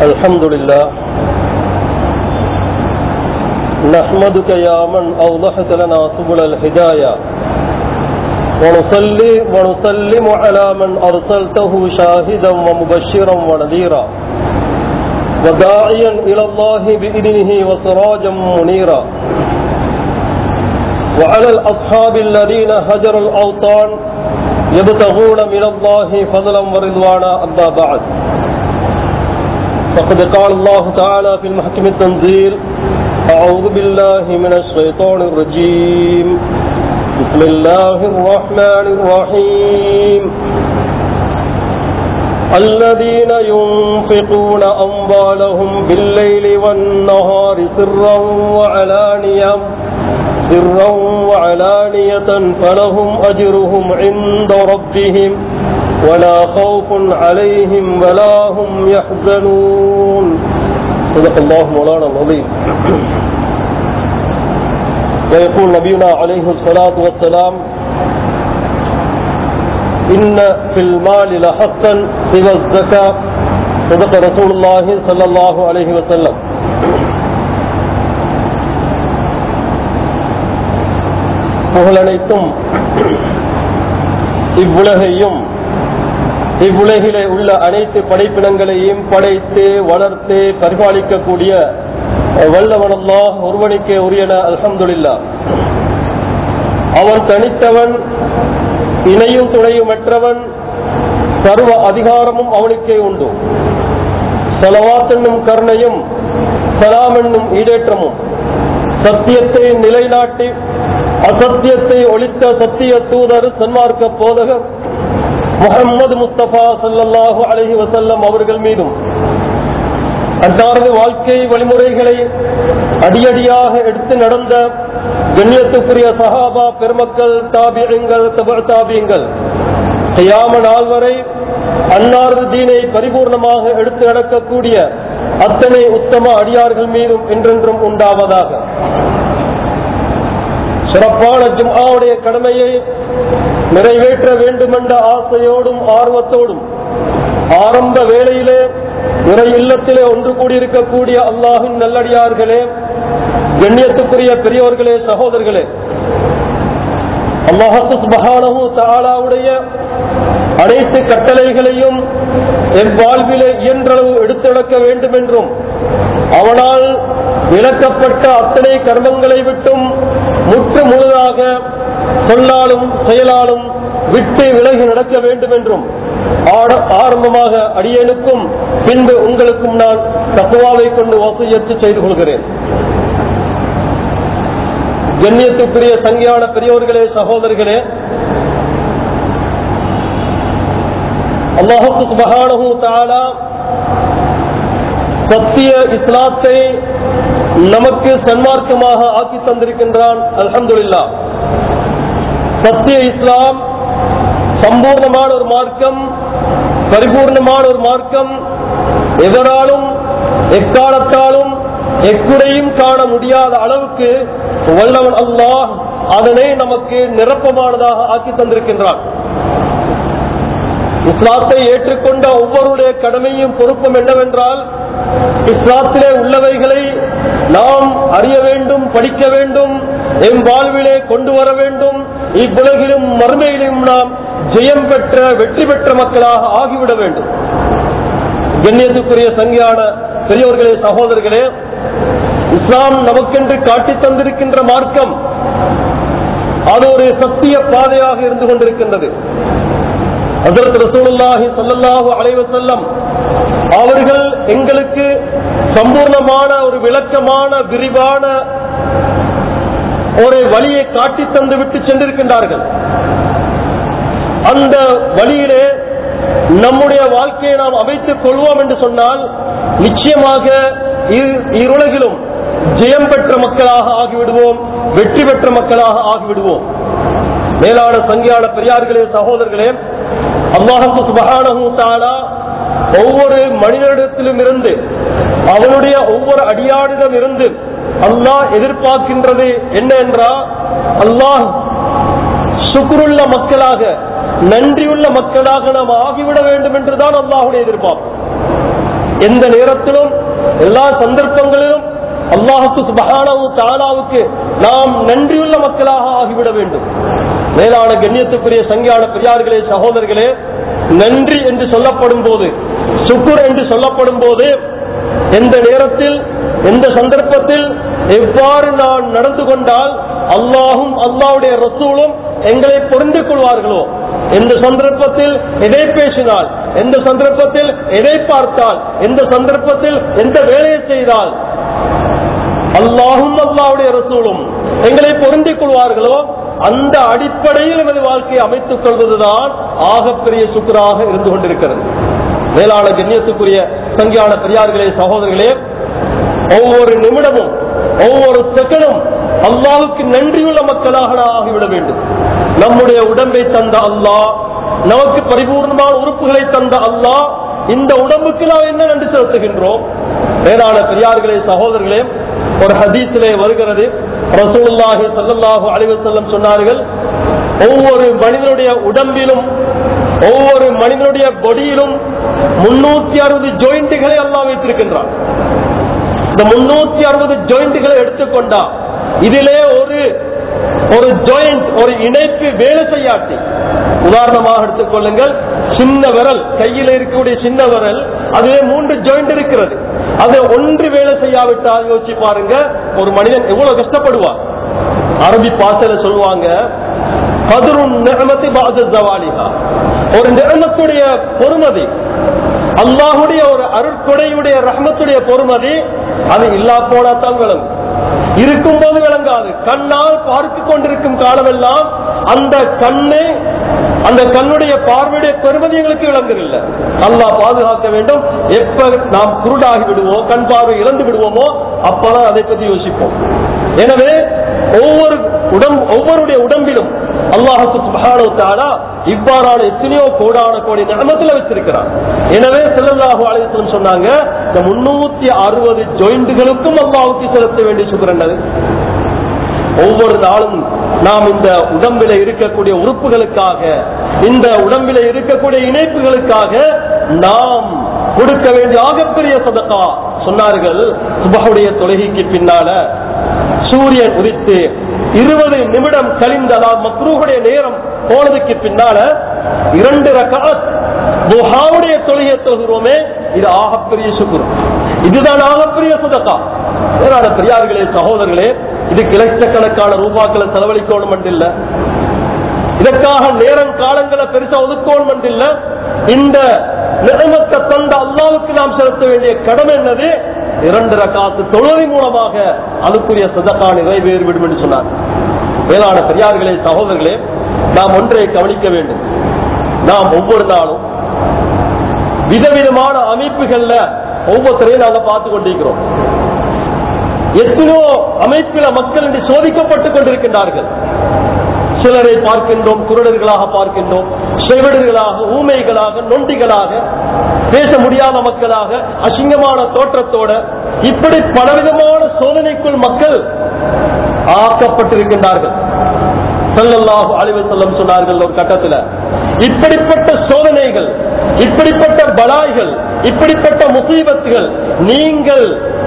الحمد لله نحمدك يا من أوضحت لنا سبل الهداية ونصلي ونسلم على من أرسلته شاهدا ومبشرا ونذيرا وداعيا إلى الله بإذنه وسراجا منيرا وعلى الأصحاب الذين هجروا الأوطان يبتغون من الله فضلا ورضوانا أما بعد فقد قال الله تعالى في المحكم التنزيل أعوذ بالله من الشيطان الرجيم بسم الله الرحمن الرحيم الذين ينفقون أموالهم بالليل والنهار سرا وعلانية سرا وعلانية فلهم أجرهم عند ربهم ولا خوف عليهم ولا هم يحزنون صدق الله مولانا العظيم ويقول نبينا عليه الصلاة والسلام إن في المال لحقا سوى الزكاة صدق رسول الله صلى الله عليه وسلم புகழனைத்தும் இவ்வுலகையும் இவ்வுலகிலே உள்ள அனைத்து படைப்பினங்களையும் படைத்து வளர்த்து பரிபாலிக்கக்கூடிய வல்லவனல்லா ஒருவனுக்கே உரியன அல்ஹம்துலில்லா அவன் தனித்தவன் இணையும் துணையுமற்றவன் சர்வ அதிகாரமும் அவனுக்கே உண்டு சலவாத் என்னும் கருணையும் சலாம் என்னும் ஈடேற்றமும் சத்தியத்தை நிலைநாட்டி அசத்தியத்தை ஒழித்த சத்திய தூதர் சன்மார்க்க போதகர் முகமது முஸ்தபா சல்லாஹூ அலஹி வசல்லம் அவர்கள் மீதும் அன்னாரது வாழ்க்கை வழிமுறைகளை அடியடியாக எடுத்து நடந்த கண்ணியத்துக்குரிய சஹாபா பெருமக்கள் தாபியங்கள் தாபியங்கள் செய்யாம நாள் வரை அன்னாரது தீனை பரிபூர்ணமாக எடுத்து நடக்கக்கூடிய அத்தனை உத்தம அடியார்கள் மீதும் என்றென்றும் உண்டாவதாக சிறப்பான ஜும்ஆவுடைய கடமையை நிறைவேற்ற வேண்டுமென்ற ஆசையோடும் ஆர்வத்தோடும் ஆரம்ப வேளையிலே இறை இல்லத்திலே ஒன்று கூடியிருக்கக்கூடிய அல்லாஹின் நல்லடியார்களே கண்ணியத்துக்குரிய பெரியோர்களே சகோதரர்களே அல்லாஹு மகானவு தாலாவுடைய அனைத்து கட்டளைகளையும் என் வாழ்விலே இயன்றளவு எடுத்துடக்க வேண்டும் என்றும் அவனால் விளக்கப்பட்ட அத்தனை கர்மங்களை விட்டும் முற்று முழுதாக சொல்லாலும் செயலாலும் விட்டு விலகி நடக்க வேண்டும் என்றும் ஆரம்பமாக அடியனுக்கும் பின்பு உங்களுக்கும் நான் தப்புவாவை கொண்டு வசையத்து செய்து கொள்கிறேன் கண்ணியத்துக்குரிய சங்கியான பெரியோர்களே சகோதரர்களே அல்லாஹுக்கு சுபகானு தாலா சத்திய இஸ்லாத்தை நமக்கு சன்மார்க்கமாக ஆக்கி தந்திருக்கின்றான் அல்ஹம்துல்லா சத்திய இஸ்லாம் சம்பூர்ணமான ஒரு மார்க்கம் பரிபூர்ணமான ஒரு மார்க்கம் எதனாலும் எக்காலத்தாலும் எக்குறையும் காண முடியாத அளவுக்கு வல்லவன் அல்லாஹ் அதனை நமக்கு நிரப்பமானதாக ஆக்கி தந்திருக்கின்றான் இஸ்லாத்தை ஏற்றுக்கொண்ட ஒவ்வொருடைய கடமையும் பொறுப்பும் என்னவென்றால் இஸ்லாத்திலே உள்ளவைகளை நாம் அறிய வேண்டும் படிக்க வேண்டும் எம் வாழ்விலே கொண்டு வர வேண்டும் இவ்வுலகிலும் மறுமையிலும் நாம் ஜெயம் பெற்ற வெற்றி பெற்ற மக்களாக ஆகிவிட வேண்டும் கண்ணியத்துக்குரிய சங்கியான பெரியோர்களே சகோதரர்களே இஸ்லாம் நமக்கென்று காட்டி தந்திருக்கின்ற மார்க்கம் அது ஒரு சத்திய பாதையாக இருந்து கொண்டிருக்கின்றது அதற்கு ரசூலுல்லாஹி ஸல்லல்லாஹு அலைஹி வஸல்லம் அவர்கள் எங்களுக்கு சம்பூர்ணமான ஒரு விளக்கமான விரிவான ஒரு வழியை காட்டி தந்து விட்டு சென்றிருக்கின்றார்கள் அந்த வழியிலே நம்முடைய வாழ்க்கையை நாம் அமைத்துக் கொள்வோம் என்று சொன்னால் நிச்சயமாக இருளகிலும் ஜெயம் பெற்ற மக்களாக ஆகிவிடுவோம் வெற்றி பெற்ற மக்களாக ஆகிவிடுவோம் மேலான சங்கியான பெரியார்களே சகோதரர்களே அல்லாஹு சுபஹானஹு தஆலா ஒவ்வொரு மனிதனிடத்திலும் இருந்து அவனுடைய ஒவ்வொரு அடியாரிடம் இருந்து அல்லாஹ் எதிர்பார்க்கின்றது என்ன என்றால் அல்லாஹ் சுக்குருள்ள மக்களாக நன்றியுள்ள மக்களாக நாம் ஆகிவிட வேண்டும் என்றுதான் அல்லாஹுடைய எதிர்பார்ப்பு எந்த நேரத்திலும் எல்லா சந்தர்ப்பங்களிலும் அல்லாஹுக்கு சுபஹானவு தாலாவுக்கு நாம் நன்றியுள்ள மக்களாக ஆகிவிட வேண்டும் மேலான கண்ணியத்துக்குரிய சங்கியான பெரியார்களே சகோதரர்களே நன்றி என்று சொல்லப்படும் போது சுக்குர் என்று சொல்லப்படும் போது எந்த நேரத்தில் எந்த சந்தர்ப்பத்தில் எவ்வாறு நான் நடந்து கொண்டால் அல்லாஹும் அல்லாஹ்வுடைய ரசூலும் எங்களை பொருந்து கொள்வார்களோ எந்த சந்தர்ப்பத்தில் எதை பேசினால் எந்த சந்தர்ப்பத்தில் எதை பார்த்தால் எந்த சந்தர்ப்பத்தில் எந்த வேலையை செய்தால் அல்லாஹும் அல்லாஹ்வுடைய ரசூலும் எங்களை பொருந்திக் கொள்வார்களோ அந்த அடிப்படையில் எனது வாழ்க்கையை அமைத்துக் கொள்வதுதான் ஆகப்பெரிய சுக்கராக இருந்து கொண்டிருக்கிறது மேலான கண்ணியத்துக்குரிய சங்கியான பெரியார்களே சகோதரர்களே ஒவ்வொரு நிமிடமும் ஒவ்வொரு செகண்டும் அல்லாஹுக்கு நன்றியுள்ள மக்களாக நாம் ஆகிவிட வேண்டும் நம்முடைய உடம்பை தந்த அல்லாஹ் நமக்கு பரிபூர்ணமான உறுப்புகளை தந்த அல்லாஹ் இந்த உடம்புக்கு நாம் என்ன நன்றி செலுத்துகின்றோம் மேலான பெரியார்களே சகோதரர்களே ஒரு ஹதீஸிலே வருகிறது ரசூலுல்லாஹி ஸல்லல்லாஹு அலைஹி வஸல்லம் சொன்னார்கள் ஒவ்வொரு மனிதனுடைய உடம்பிலும் ஒவ்வொரு மனிதனுடைய பொடியிலும் முன்னூத்தி அறுபது ஜாயிண்ட்டுகளை அல்லாஹ் வைத்திருக்கின்றான் இந்த முன்னூத்தி அறுபது ஜாயிண்ட்டுகளை எடுத்துக்கொண்டா இதிலே ஒரு ஒரு ஜாயிண்ட் ஒரு இணைப்பு வேலை செய்யாட்டி உதாரணமாக எடுத்துக்கொள்ளுங்கள் சின்ன விரல் கையில் இருக்கக்கூடிய சின்ன விரல் அதிலே மூன்று ஜாயிண்ட் இருக்கிறது அது ஒன்று வேலை செய்யாவிட்டால் யோசிச்சு பாருங்க ஒரு மனிதன் எவ்வளவு கஷ்டப்படுவார் அரபி பாசல சொல்லுவாங்க கதிரும் நிகமத்தி பாத ஜவாலிகா ஒரு நிகமத்துடைய பொறுமதி அல்லாஹுடைய ஒரு அருட்கொடையுடைய ரஹ்மத்துடைய பொறுமதி அது இல்லா போனாத்தான் விளங்கும் இருக்கும் போது விளங்காது கண்ணால் பார்த்து கொண்டிருக்கும் காலமெல்லாம் அந்த கண்ணு அந்த கண்ணுடைய பார்வையுடைய பெருமதி எங்களுக்கு விளங்குதில்லை அல்லாஹ் பாதுகாக்க வேண்டும் எப்ப நாம் குருடாகி விடுவோம் கண் பார்வை இழந்து விடுவோமோ அப்பதான் அதை பற்றி யோசிப்போம் எனவே ஒவ்வொரு உடம்பு ஒவ்வொருடைய உடம்பிலும் அல்லாஹுக்கு சுப்ஹானஹு வ தஆலா இவ்வாறான எத்தனையோ கோடான கோடி நிலமத்துல வச்சிருக்கிறான் எனவே ஸல்லல்லாஹு அலைஹி வஸல்லம் சொன்னாங்க இந்த முன்னூத்தி அறுபது ஜாயிண்ட்களுக்கும் அல்லாஹ்வுக்கு செலுத்த வேண்டிய சுக்கரண்டது ஒவ்வொரு நாளும் நாம் இந்த உடம்பில இருக்கக்கூடிய உறுப்புகளுக்காக இந்த உடம்பில இருக்கக்கூடிய இணைப்புகளுக்காக நாம் கொடுக்க வேண்டிய ஆகப்பெரிய சதக்கா சொன்னார்கள் சுபஹுடைய தொழுகைக்கு பின்னால சூரியன் உதித்து இருபது நிமிடம் கழிந்ததால் மக்ரூஹுடைய நேரம் போனதுக்கு பின்னால இரண்டு ரகாத் துஹாவுடைய தொழுகை தொழுகிறோமே இது ஆகப்பெரிய சுக்குரு இதுதான் ஆகப்பெரிய சுதக்கா வேறான பெரியார்களே சகோதரர்களே இதுக்கு லட்சக்கணக்கான ரூபாக்களை செலவழிக்கணும் இல்ல இதற்காக நேரம் காலங்களை பெருசா ஒதுக்கணும் இல்ல இந்த நிலைமத்தை தந்த அல்லாவுக்கு நாம் செலுத்த வேண்டிய கடமை என்னது இரண்டு ரக்காத்து தொழுகை மூலமாக அதுக்குரிய சதக்கா நிறைவேறிவிடும் என்று சொன்னார் மேலான பெரியார்களே சகோதரர்களே நாம் ஒன்றை கவனிக்க வேண்டும் நாம் ஒவ்வொரு நாளும் விதவிதமான அமைப்புகள்ல ஒவ்வொருத்தரையும் நாங்க பார்த்து கொண்டிருக்கிறோம் எத்தனையோ அமைப்பில மக்கள் இன்று சோதிக்கப்பட்டுக் கொண்டிருக்கின்றார்கள் சிலரை பார்க்கின்றோம் குருடர்களாக பார்க்கின்றோம் செவிடர்களாக ஊமைகளாக நொண்டிகளாக பேச முடியாத மக்களாக அசிங்கமான தோற்றத்தோட இப்படி பலவிதமான சோதனைக்குள் மக்கள் ஆக்கப்பட்டிருக்கின்றார்கள் ஸல்லல்லாஹு அலைஹி வஸல்லம் சொன்னார்கள் ஒரு கட்டத்துல இப்படிப்பட்ட சோதனைகள் இப்படிப்பட்ட பலாய்கள் இப்படிப்பட்ட முசீபத்துகள் நீங்கள்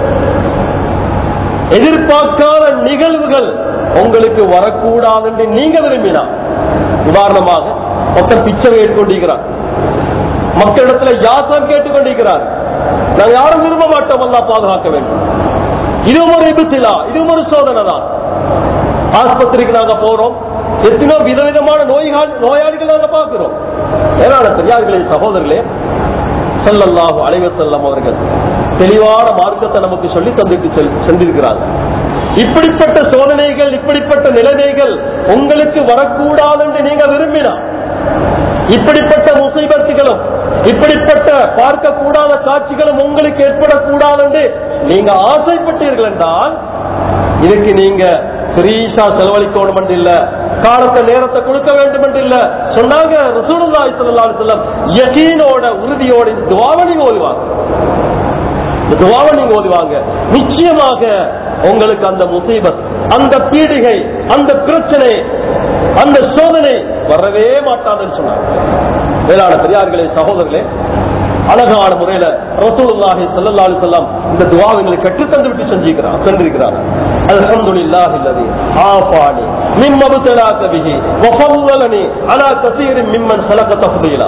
எதிர்பார்க்காத நிகழ்வுகள் உங்களுக்கு வரக்கூடாது என்று நீங்க விரும்பினா உதாரணமாக ஒருத்தன் பிச்சை கேட்டுக்கொண்டிருக்கிறார் மக்களிடத்துல யாசம் கேட்டுக்கொண்டிருக்கிறார் நாங்கள் யாரும் விரும்ப மாட்டோம் அல்லா பாதுகாக்க வேண்டும் இதுவும் ஒரு இபுசிலா இதுவும் ஒரு சோதனை தான் ஆஸ்பத்திரிக்கு நாங்க போறோம் எத்தனோ விதவிதமான நோய்கள் நோயாளிகள் நாங்க பார்க்கிறோம் ஏனான பெரியார்களே சகோதரர்களே ஸல்லல்லாஹு அலைஹி வஸல்லம் அவர்கள் தெளிவான மார்க்கத்தை நமக்கு சொல்லி தந்துட்டு செல்- சென்றிருக்கிறார்கள் இப்படிப்பட்ட சோதனைகள் இப்படிப்பட்ட நிலைமைகள் உங்களுக்கு வரக்கூடாது என்று நீங்க விரும்பினா இப்படிப்பட்ட முசீபத்துகளும் இப்படிப்பட்ட பார்க்க கூடாத காட்சிகளும் உங்களுக்கு ஏற்படக்கூடாது என்று நீங்க ஆசைப்பட்டீர்கள் என்றால் இதுக்கு நீங்க பெரியசா செலவழிக்கணும் என்று இல்ல காலத்தை நேரத்தை கொடுக்க வேண்டும் என்று இல்ல சொன்னாங்க ரசூலுல்லாஹி ஸல்லல்லாஹு அலைஹி வஸல்லம் யகீனோட உறுதியோட இந்த துஆவை நீங்க ஓதுவாங்க இந்த துஆவை நீங்க ஓதுவாங்க நிச்சயமாக உங்களுக்கு அந்த முசீபத் அந்த பீடிகை அந்த பிரச்சனை அந்த சோதனை வரவே மாட்டாதுன்னு சொன்னாங்க மேலான பெரியார்களே சகோதரர்களே அழகான முறையில ரசூலுல்லாஹி ஸல்லல்லாஹு அலைஹி வஸல்லம் இந்த துஆவை எங்களுக்கு கற்றுத் தந்து விட்டு செஞ்சிருக்கிறார் சென்றிருக்கிறார் அல்ஹம்துலில்லாஹி அல்லதி ஆஃபானி மிம்ம பதலாக பிஹி வ ஃபல்லலனி அலா கஸீரின் மிம்மன் ஸலக தஃதீலா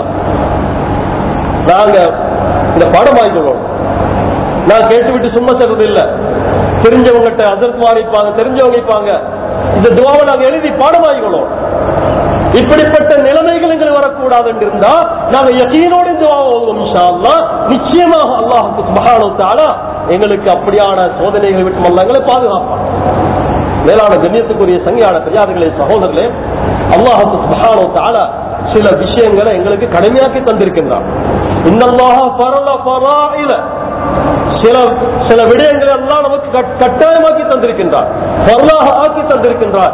நாங்க இந்த பாடமாய்க்கிறோம் நான் கேட்டுவிட்டு சும்மா சொல்றது இல்ல தெரிஞ்சவங்ககிட்ட அதற்கு இருப்பாங்க தெரிஞ்சவங்க இருப்பாங்க இந்த துவாவை நாங்க எழுதி பாடமாய்க்கிறோம் இப்படிப்பட்ட நிலைமைகள் எங்களுக்கு வரக்கூடாது என்று இருந்தா நாங்க யகீனோடு இந்த துவாவை ஓதுவோம் இன்ஷா அல்லாஹ். நிச்சயமாக அல்லாஹுக்கு சுபஹானஹு தஆலா எங்களுக்கு அப்படியான சோதனைகளை விட்டு எங்களை பாதுகாப்பான் மேலான கண்ணியத்துக்குரிய சங்கியான பெரியார்களே சகோதரர்களே அல்லாஹுக்கு சுபஹானஹு தஆலா சில விஷயங்களை எங்களுக்கு கடமையாக்கி தந்திருக்கின்றான் இன்னல்லாஹ ஃபரல ஃபராயில சில சில விடயங்களை எல்லாம் நமக்கு கட்- கட்டாயமாக்கி தந்திருக்கின்றார் வரலாக ஆக்கி தந்திருக்கின்றார்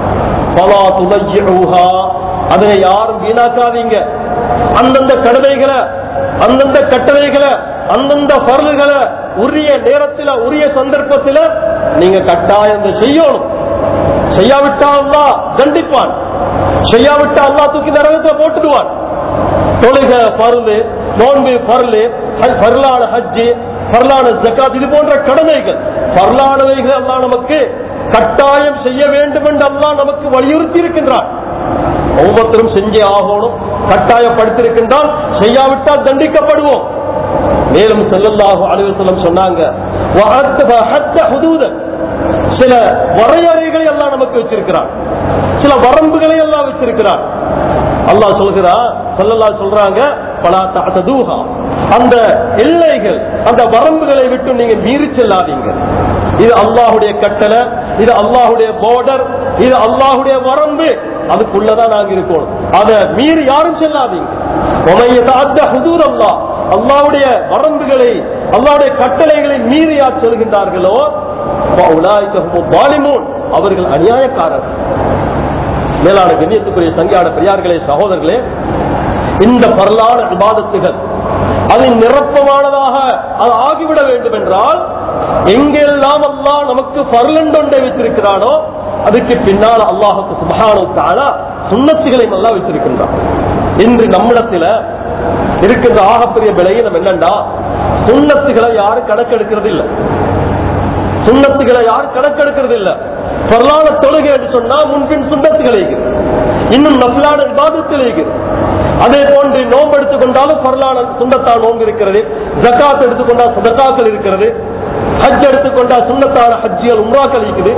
பலா துமையுஹா அதனை யாரும் வீணாக்காதீங்க அந்தந்த கடமைகளை அந்தந்த கட்டளைகளை அந்தந்த பருள்களை உரிய நேரத்தில் உரிய சந்தர்ப்பத்தில் நீங்க கட்டாயம் இதை செய்யணும் செய்யாவிட்டா அல்லாஹ் தண்டிப்பான் செய்யாவிட்டா அல்லாஹ் தூக்கி நரகத்துல போட்டுடுவான் தொழுக பருளு நோன்பு பருளு பருளான ஹஜ்ஜு பரலான ஜக்காத் இது போன்ற கடமைகள் பரலானவைகள் எல்லாம் நமக்கு கட்டாயம் செய்ய வேண்டும் என்று அல்லாஹ் நமக்கு வலியுறுத்தி இருக்கின்றான் ஒவ்வொருத்தரும் செஞ்சே ஆகணும் கட்டாயப்படுத்திருக்கின்றால் செய்யாவிட்டால் தண்டிக்கப்படுவோம் மேலும் செல்லல்லாஹு அலுவலம் சொன்னாங்க "வஹத்த- வஹத்த ஹுதூதன்." சில வரையறைகளை எல்லாம் நமக்கு வச்சிருக்கிறான் சில வரம்புகளை எல்லாம் வச்சிருக்கிறான் அல்லாஹ் சொல்கிறான் சொல்லலாம் சொல்றாங்க பலா தஅதூஹா அந்த எல்லைகள் அந்த வரம்புகளை விட்டு நீங்க மீறி செல்லாதீங்க இது அல்லாஹுடைய கட்டளை இது அல்லாஹுடைய பார்டர் இது அல்லாஹுடைய வரம்பு அதுக்குள்ளதான் நாங்க இருக்கணும் அதை மீறி யாரும் செல்லாதீங்க உமைய தாத்த ஹுதூர் அல்லாஹ் அல்லாஹ்வுடைய வரம்புகளை அல்லாஹ்வுடைய கட்டளைகளை மீறி யார் செல்கின்றார்களோ فَأُولَٰئِكَ هُمُ الظَّالِمُونَ. அவர்கள் அநியாயக்காரர்கள் மேலான கண்ணியத்துக்குரிய சங்கியான பெரியார்களே சகோதரர்களே இந்த பரலான விவாதத்துகள் அது நிரப்பமானதாக அது ஆகிவிட வேண்டும் என்றால் எங்கெல்லாம் அல்லாஹ் நமக்கு பரலண்டொன்றை வைத்திருக்கிறானோ அதுக்கு பின்னால் அல்லாஹுக்கு சுபஹானு தானா சுண்ணத்துகளை நல்லா வைத்திருக்கின்றான் இன்று நம்மிடத்துல இருக்கின்ற ஆகப்பெரிய விலையினம் என்னண்டா சுண்ணத்துகளை யாரும் கணக்கெடுக்கிறது இல்லை சுண்ணத்துகளை யாரும் கணக்கெடுக்கிறது இல்ல பொருளான தொழுகை என்று சொன்னா முன்பின் சுண்ணத்துகள் இருக்குது இன்னும் நபிலான விவாதத்தில் இருக்குது அதே போன்று நோன்பு எடுத்துக்கொண்டாலும் பொருளான சுண்ணத்தால் நோன்பு இருக்கிறது ஜக்காத் எடுத்துக்கொண்டால் சுதக்காக்கள் இருக்கிறது ஹஜ் எடுத்துக்கொண்டால் சுண்ணத்தான ஹஜ்ஜியல் உம்ராக்கள் இருக்குது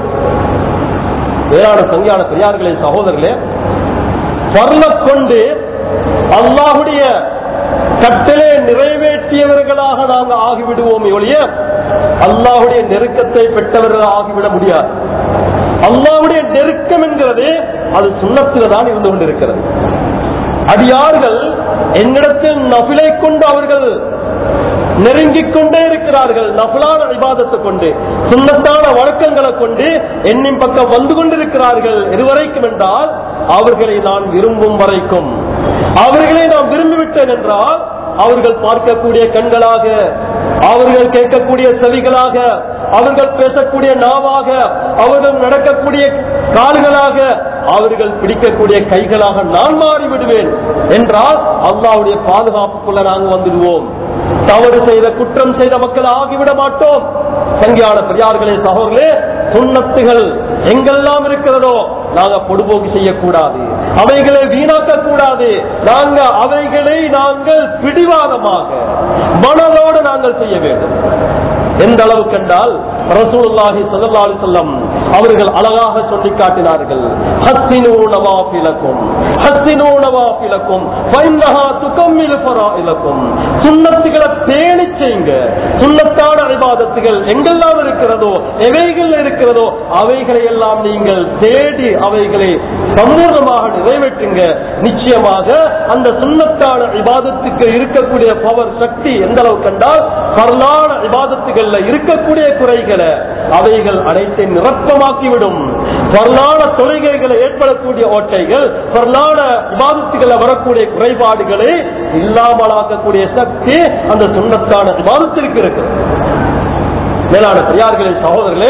வேளாண் சங்கியான பெரியார்களே சகோதரர்களே பரல கொண்டு அல்லாஹுடைய கட்டளை நிறைவேற்றியவர்களாக நாங்கள் ஆகிவிடுவோம் ஒழிய அல்லாஹுடைய நெருக்கத்தை பெற்றவர்கள் ஆகிவிட முடியாது அல்லாஹுடைய நெருக்கம் என்கிறது அது சுண்ணத்தில் தான் இருந்து கொண்டிருக்கிறது அடியார்கள் என்னிடத்தில் நபிலை கொண்டு அவர்கள் நெருங்கிக் கொண்டே இருக்கிறார்கள் நபலான விவாதத்தை கொண்டு சுண்ணத்தான வழக்கங்களை கொண்டு என்னின் பக்கம் வந்து கொண்டிருக்கிறார்கள் எதுவரைக்கும் என்றால் அவர்களை நான் விரும்பும் வரைக்கும் அவர்களை நான் விரும்பிவிட்டேன் என்றால் அவர்கள் பார்க்கக்கூடிய கண்களாக அவர்கள் கேட்கக்கூடிய செவிகளாக அவர்கள் பேசக்கூடிய நாவாக அவர்கள் நடக்கக்கூடிய கால்களாக அவர்கள் பிடிக்கக்கூடிய கைகளாக நான் மாறிவிடுவேன் என்றால் அல்லாவுடைய பாதுகாப்புக்குள்ள நாங்கள் வந்துடுவோம் தவறு செய்த குற்றம் செய்த மக்கள் ஆகிவிட மாட்டோம் சங்கியான பெரியார்களே சகோதரர்களே சுண்ணத்துகள் எங்கெல்லாம் இருக்கிறதோ நாங்க பொடுபோக்கு செய்யக்கூடாது அவைகளை வீணாக்க கூடாது நாங்க அவைகளை நாங்கள் பிடிவாதமாக மனதோடு நாங்கள் செய்ய வேண்டும் எந்த அளவு கண்டால் ரசூலுல்லாஹி ஸல்லல்லாஹு அலைஹி வஸல்லம் அவர்கள் அழகாக சொல்லி காட்டினார்கள் ஹஸ்ஸினூ நவாஃபிலக்கும் ஹஸ்ஸினூ நவாஃபிலக்கும் ஃபைன்னஹா துகம்மிலு ஃபராயிலக்கும் சுன்னத்துகளை பேணி செய்யுங்க சுன்னத்தான இபாதத்துகள் எங்கெல்லாம் இருக்கிறதோ எவைகள் இருக்கிறதோ அவைகளை எல்லாம் நீங்கள் தேடி அவைகளை சம்பூர்ணமாக நிறைவேற்றுங்க நிச்சயமாக அந்த சுன்னத்தான இபாதத்துக்கு இருக்கக்கூடிய பவர் சக்தி எந்த அளவு கண்டால் பரலான இபாதத்துகள்ல இருக்கக்கூடிய குறைகளை அவைகள் அனைத்தை நிரப்பமாக்கிவிடும் பரலான தொழுகைகளை ஏற்படக்கூடிய ஓட்டைகள் பரலான இபாதத்துகளை வரக்கூடிய குறைபாடுகளை இல்லாமலாக்கக்கூடிய சக்தி அந்த சுண்ணத்தான இபாதத்திற்கு இருக்கு மேலான பெரியார்களே சகோதரர்களே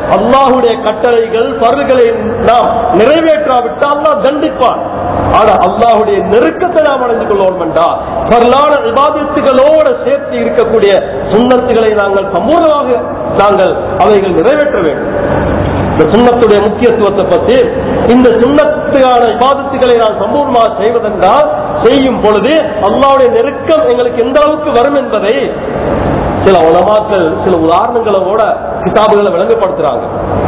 அல்லாஹுடைய கட்டளைகள் பருகளை நாம் நிறைவேற்றாவிட்டால் அல்லாஹ் தண்டிப்பான் ஆனா அல்லாஹுடைய நெருக்கத்தை நாம் அடைந்து கொள்வோம் என்றால் பரலான விவாதத்துகளோட சேர்த்து இருக்கக்கூடிய சுண்ணத்துகளை நாங்கள் சமூகமாக நாங்கள் அவைகள் நிறைவேற்ற வேண்டும் இந்த சுண்ணத்துடைய முக்கியத்துவத்தை பற்றி இந்த சுண்ணத்துக்கான விவாதத்துகளை நான் சம்பூர்ணமாக செய்வதென்றால் செய்யும் பொழுது அல்லாவுடைய நெருக்கம் எங்களுக்கு எந்த அளவுக்கு வரும் என்பதை சில உலமாக்கள் சில உதாரணங்களோட கிதாபுகளை விளங்கப்படுத்துறாங்க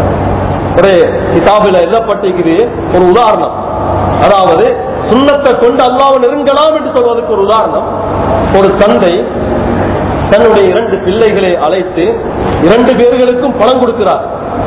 ஒரு கிதாபில் எழுதப்பட்டிருக்குது ஒரு உதாரணம் அதாவது சுண்ணத்தை கொண்டு அல்லாவை நெருங்கலாம் என்று சொல்வதற்கு ஒரு உதாரணம் ஒரு தந்தை தன்னுடைய இரண்டு பிள்ளைகளை அழைத்து இரண்டு பேர்களுக்கும் பணம் கொடுக்கிறார்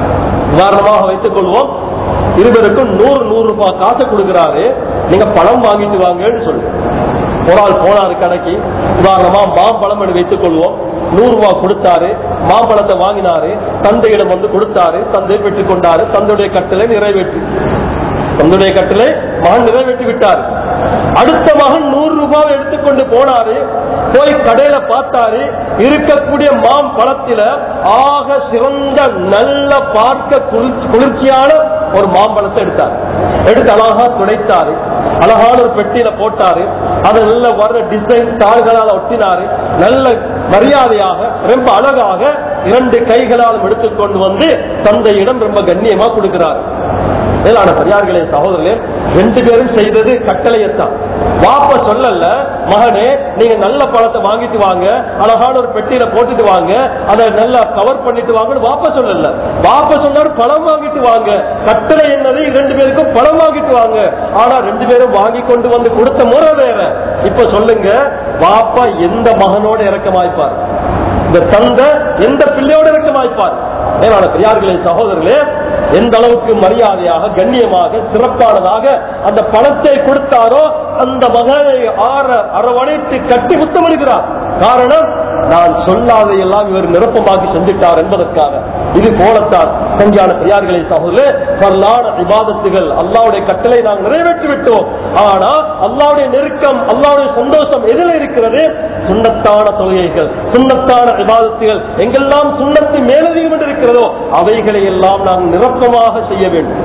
உதாரணமாக வைத்துக் கொள்வோம் இருவருக்கும் நூறு நூறு ரூபாய் காசு கொடுக்கிறாரு நீங்க பணம் வாங்கிட்டு வாங்கன்னு சொல்லு ஒரு ஆள் போனாரு கடைக்கு உதாரணமா மாம்பழம் என்று வைத்துக் கொள்வோம் நூறு ரூபாய் கொடுத்தாரு மாம்பழத்தை வாங்கினாரு தந்தையிடம் வந்து கொடுத்தாரு தந்தை பெற்றுக் கொண்டாரு தந்தையுடைய கட்டளை நிறைவேற்றி தந்தையுடைய கட்டளை மகன் நிறைவேற்றி விட்டார் அடுத்த மகன் நூறு ரூபாய் எடுத்துக்கொண்டு போனாரு போய் கடையில பார்த்தாரு இருக்கக்கூடிய மாம் பழத்தில ஆக சிறந்த நல்ல பார்க்க குளிர்ச்சி- குளிர்ச்சியான ஒரு மாம்பழத்தை எடுத்தார் எடுத்து அழகா துடைத்தாரு அழகான ஒரு பெட்டியில போட்டாரு அதை நல்ல வர்ற டிசைன் தாள்களால் ஒட்டினாரு நல்ல மரியாதையாக ரொம்ப அழகாக இரண்டு கைகளாலும் எடுத்துக்கொண்டு வந்து தந்தையிடம் ரொம்ப கண்ணியமா கொடுக்கிறார் மேலான பெரியார்களே சகோதரர்களே ரெண்டு பேரும் செய்தது கட்டளையத்தான் வாப்ப சொல்லல மகனே நீங்க நல்ல பழத்தை வாங்கிட்டு வாங்க அழகான ஒரு பெட்டியில போட்டுட்டு வாங்க அதை நல்லா கவர் பண்ணிட்டு வாங்கன்னு வாப்ப சொல்லல வாப்ப சொன்னாரு பழம் வாங்கிட்டு வாங்க கட்டளை என்னது இரண்டு பேருக்கும் பழம் வாங்கிட்டு வாங்க ஆனா ரெண்டு பேரும் வாங்கி கொண்டு வந்து கொடுத்த முறை வேற இப்ப சொல்லுங்க வாப்பா எந்த மகனோட இறக்கமாய்ப்பார் இந்த தந்தை எந்த பிள்ளையோட இறக்கமாய்ப்பார் மேலான பெரியார்களே சகோதரர்களே எந்த அளவுக்கு மரியாதையாக கண்ணியமாக சிறப்பானதாக அந்த பணத்தை கொடுத்தாரோ அந்த மகனை ஆற அரவணைத்து கட்டி முத்தமிடுகிறார் காரணம் நான் சொல்லாதையெல்லாம் இவர் நிரப்பமாக்கி செஞ்சிட்டார் என்பதற்காக இது போலத்தான் சஞ்சான பெரியார்களை சகோதரே பரலான விவாதத்துகள் அல்லாவுடைய கட்டளை நாம் நிறைவேற்றி விட்டோம் ஆனா அல்லாவுடைய நெருக்கம் அல்லாவுடைய சந்தோஷம் எதில் இருக்கிறது சுண்ணத்தான தொழுகைகள் சுண்ணத்தான விவாதத்துகள் எங்கெல்லாம் சுண்ணத்து மேலதிகம் என்று இருக்கிறதோ அவைகளை எல்லாம் நாம் நிரப்பமாக செய்ய வேண்டும்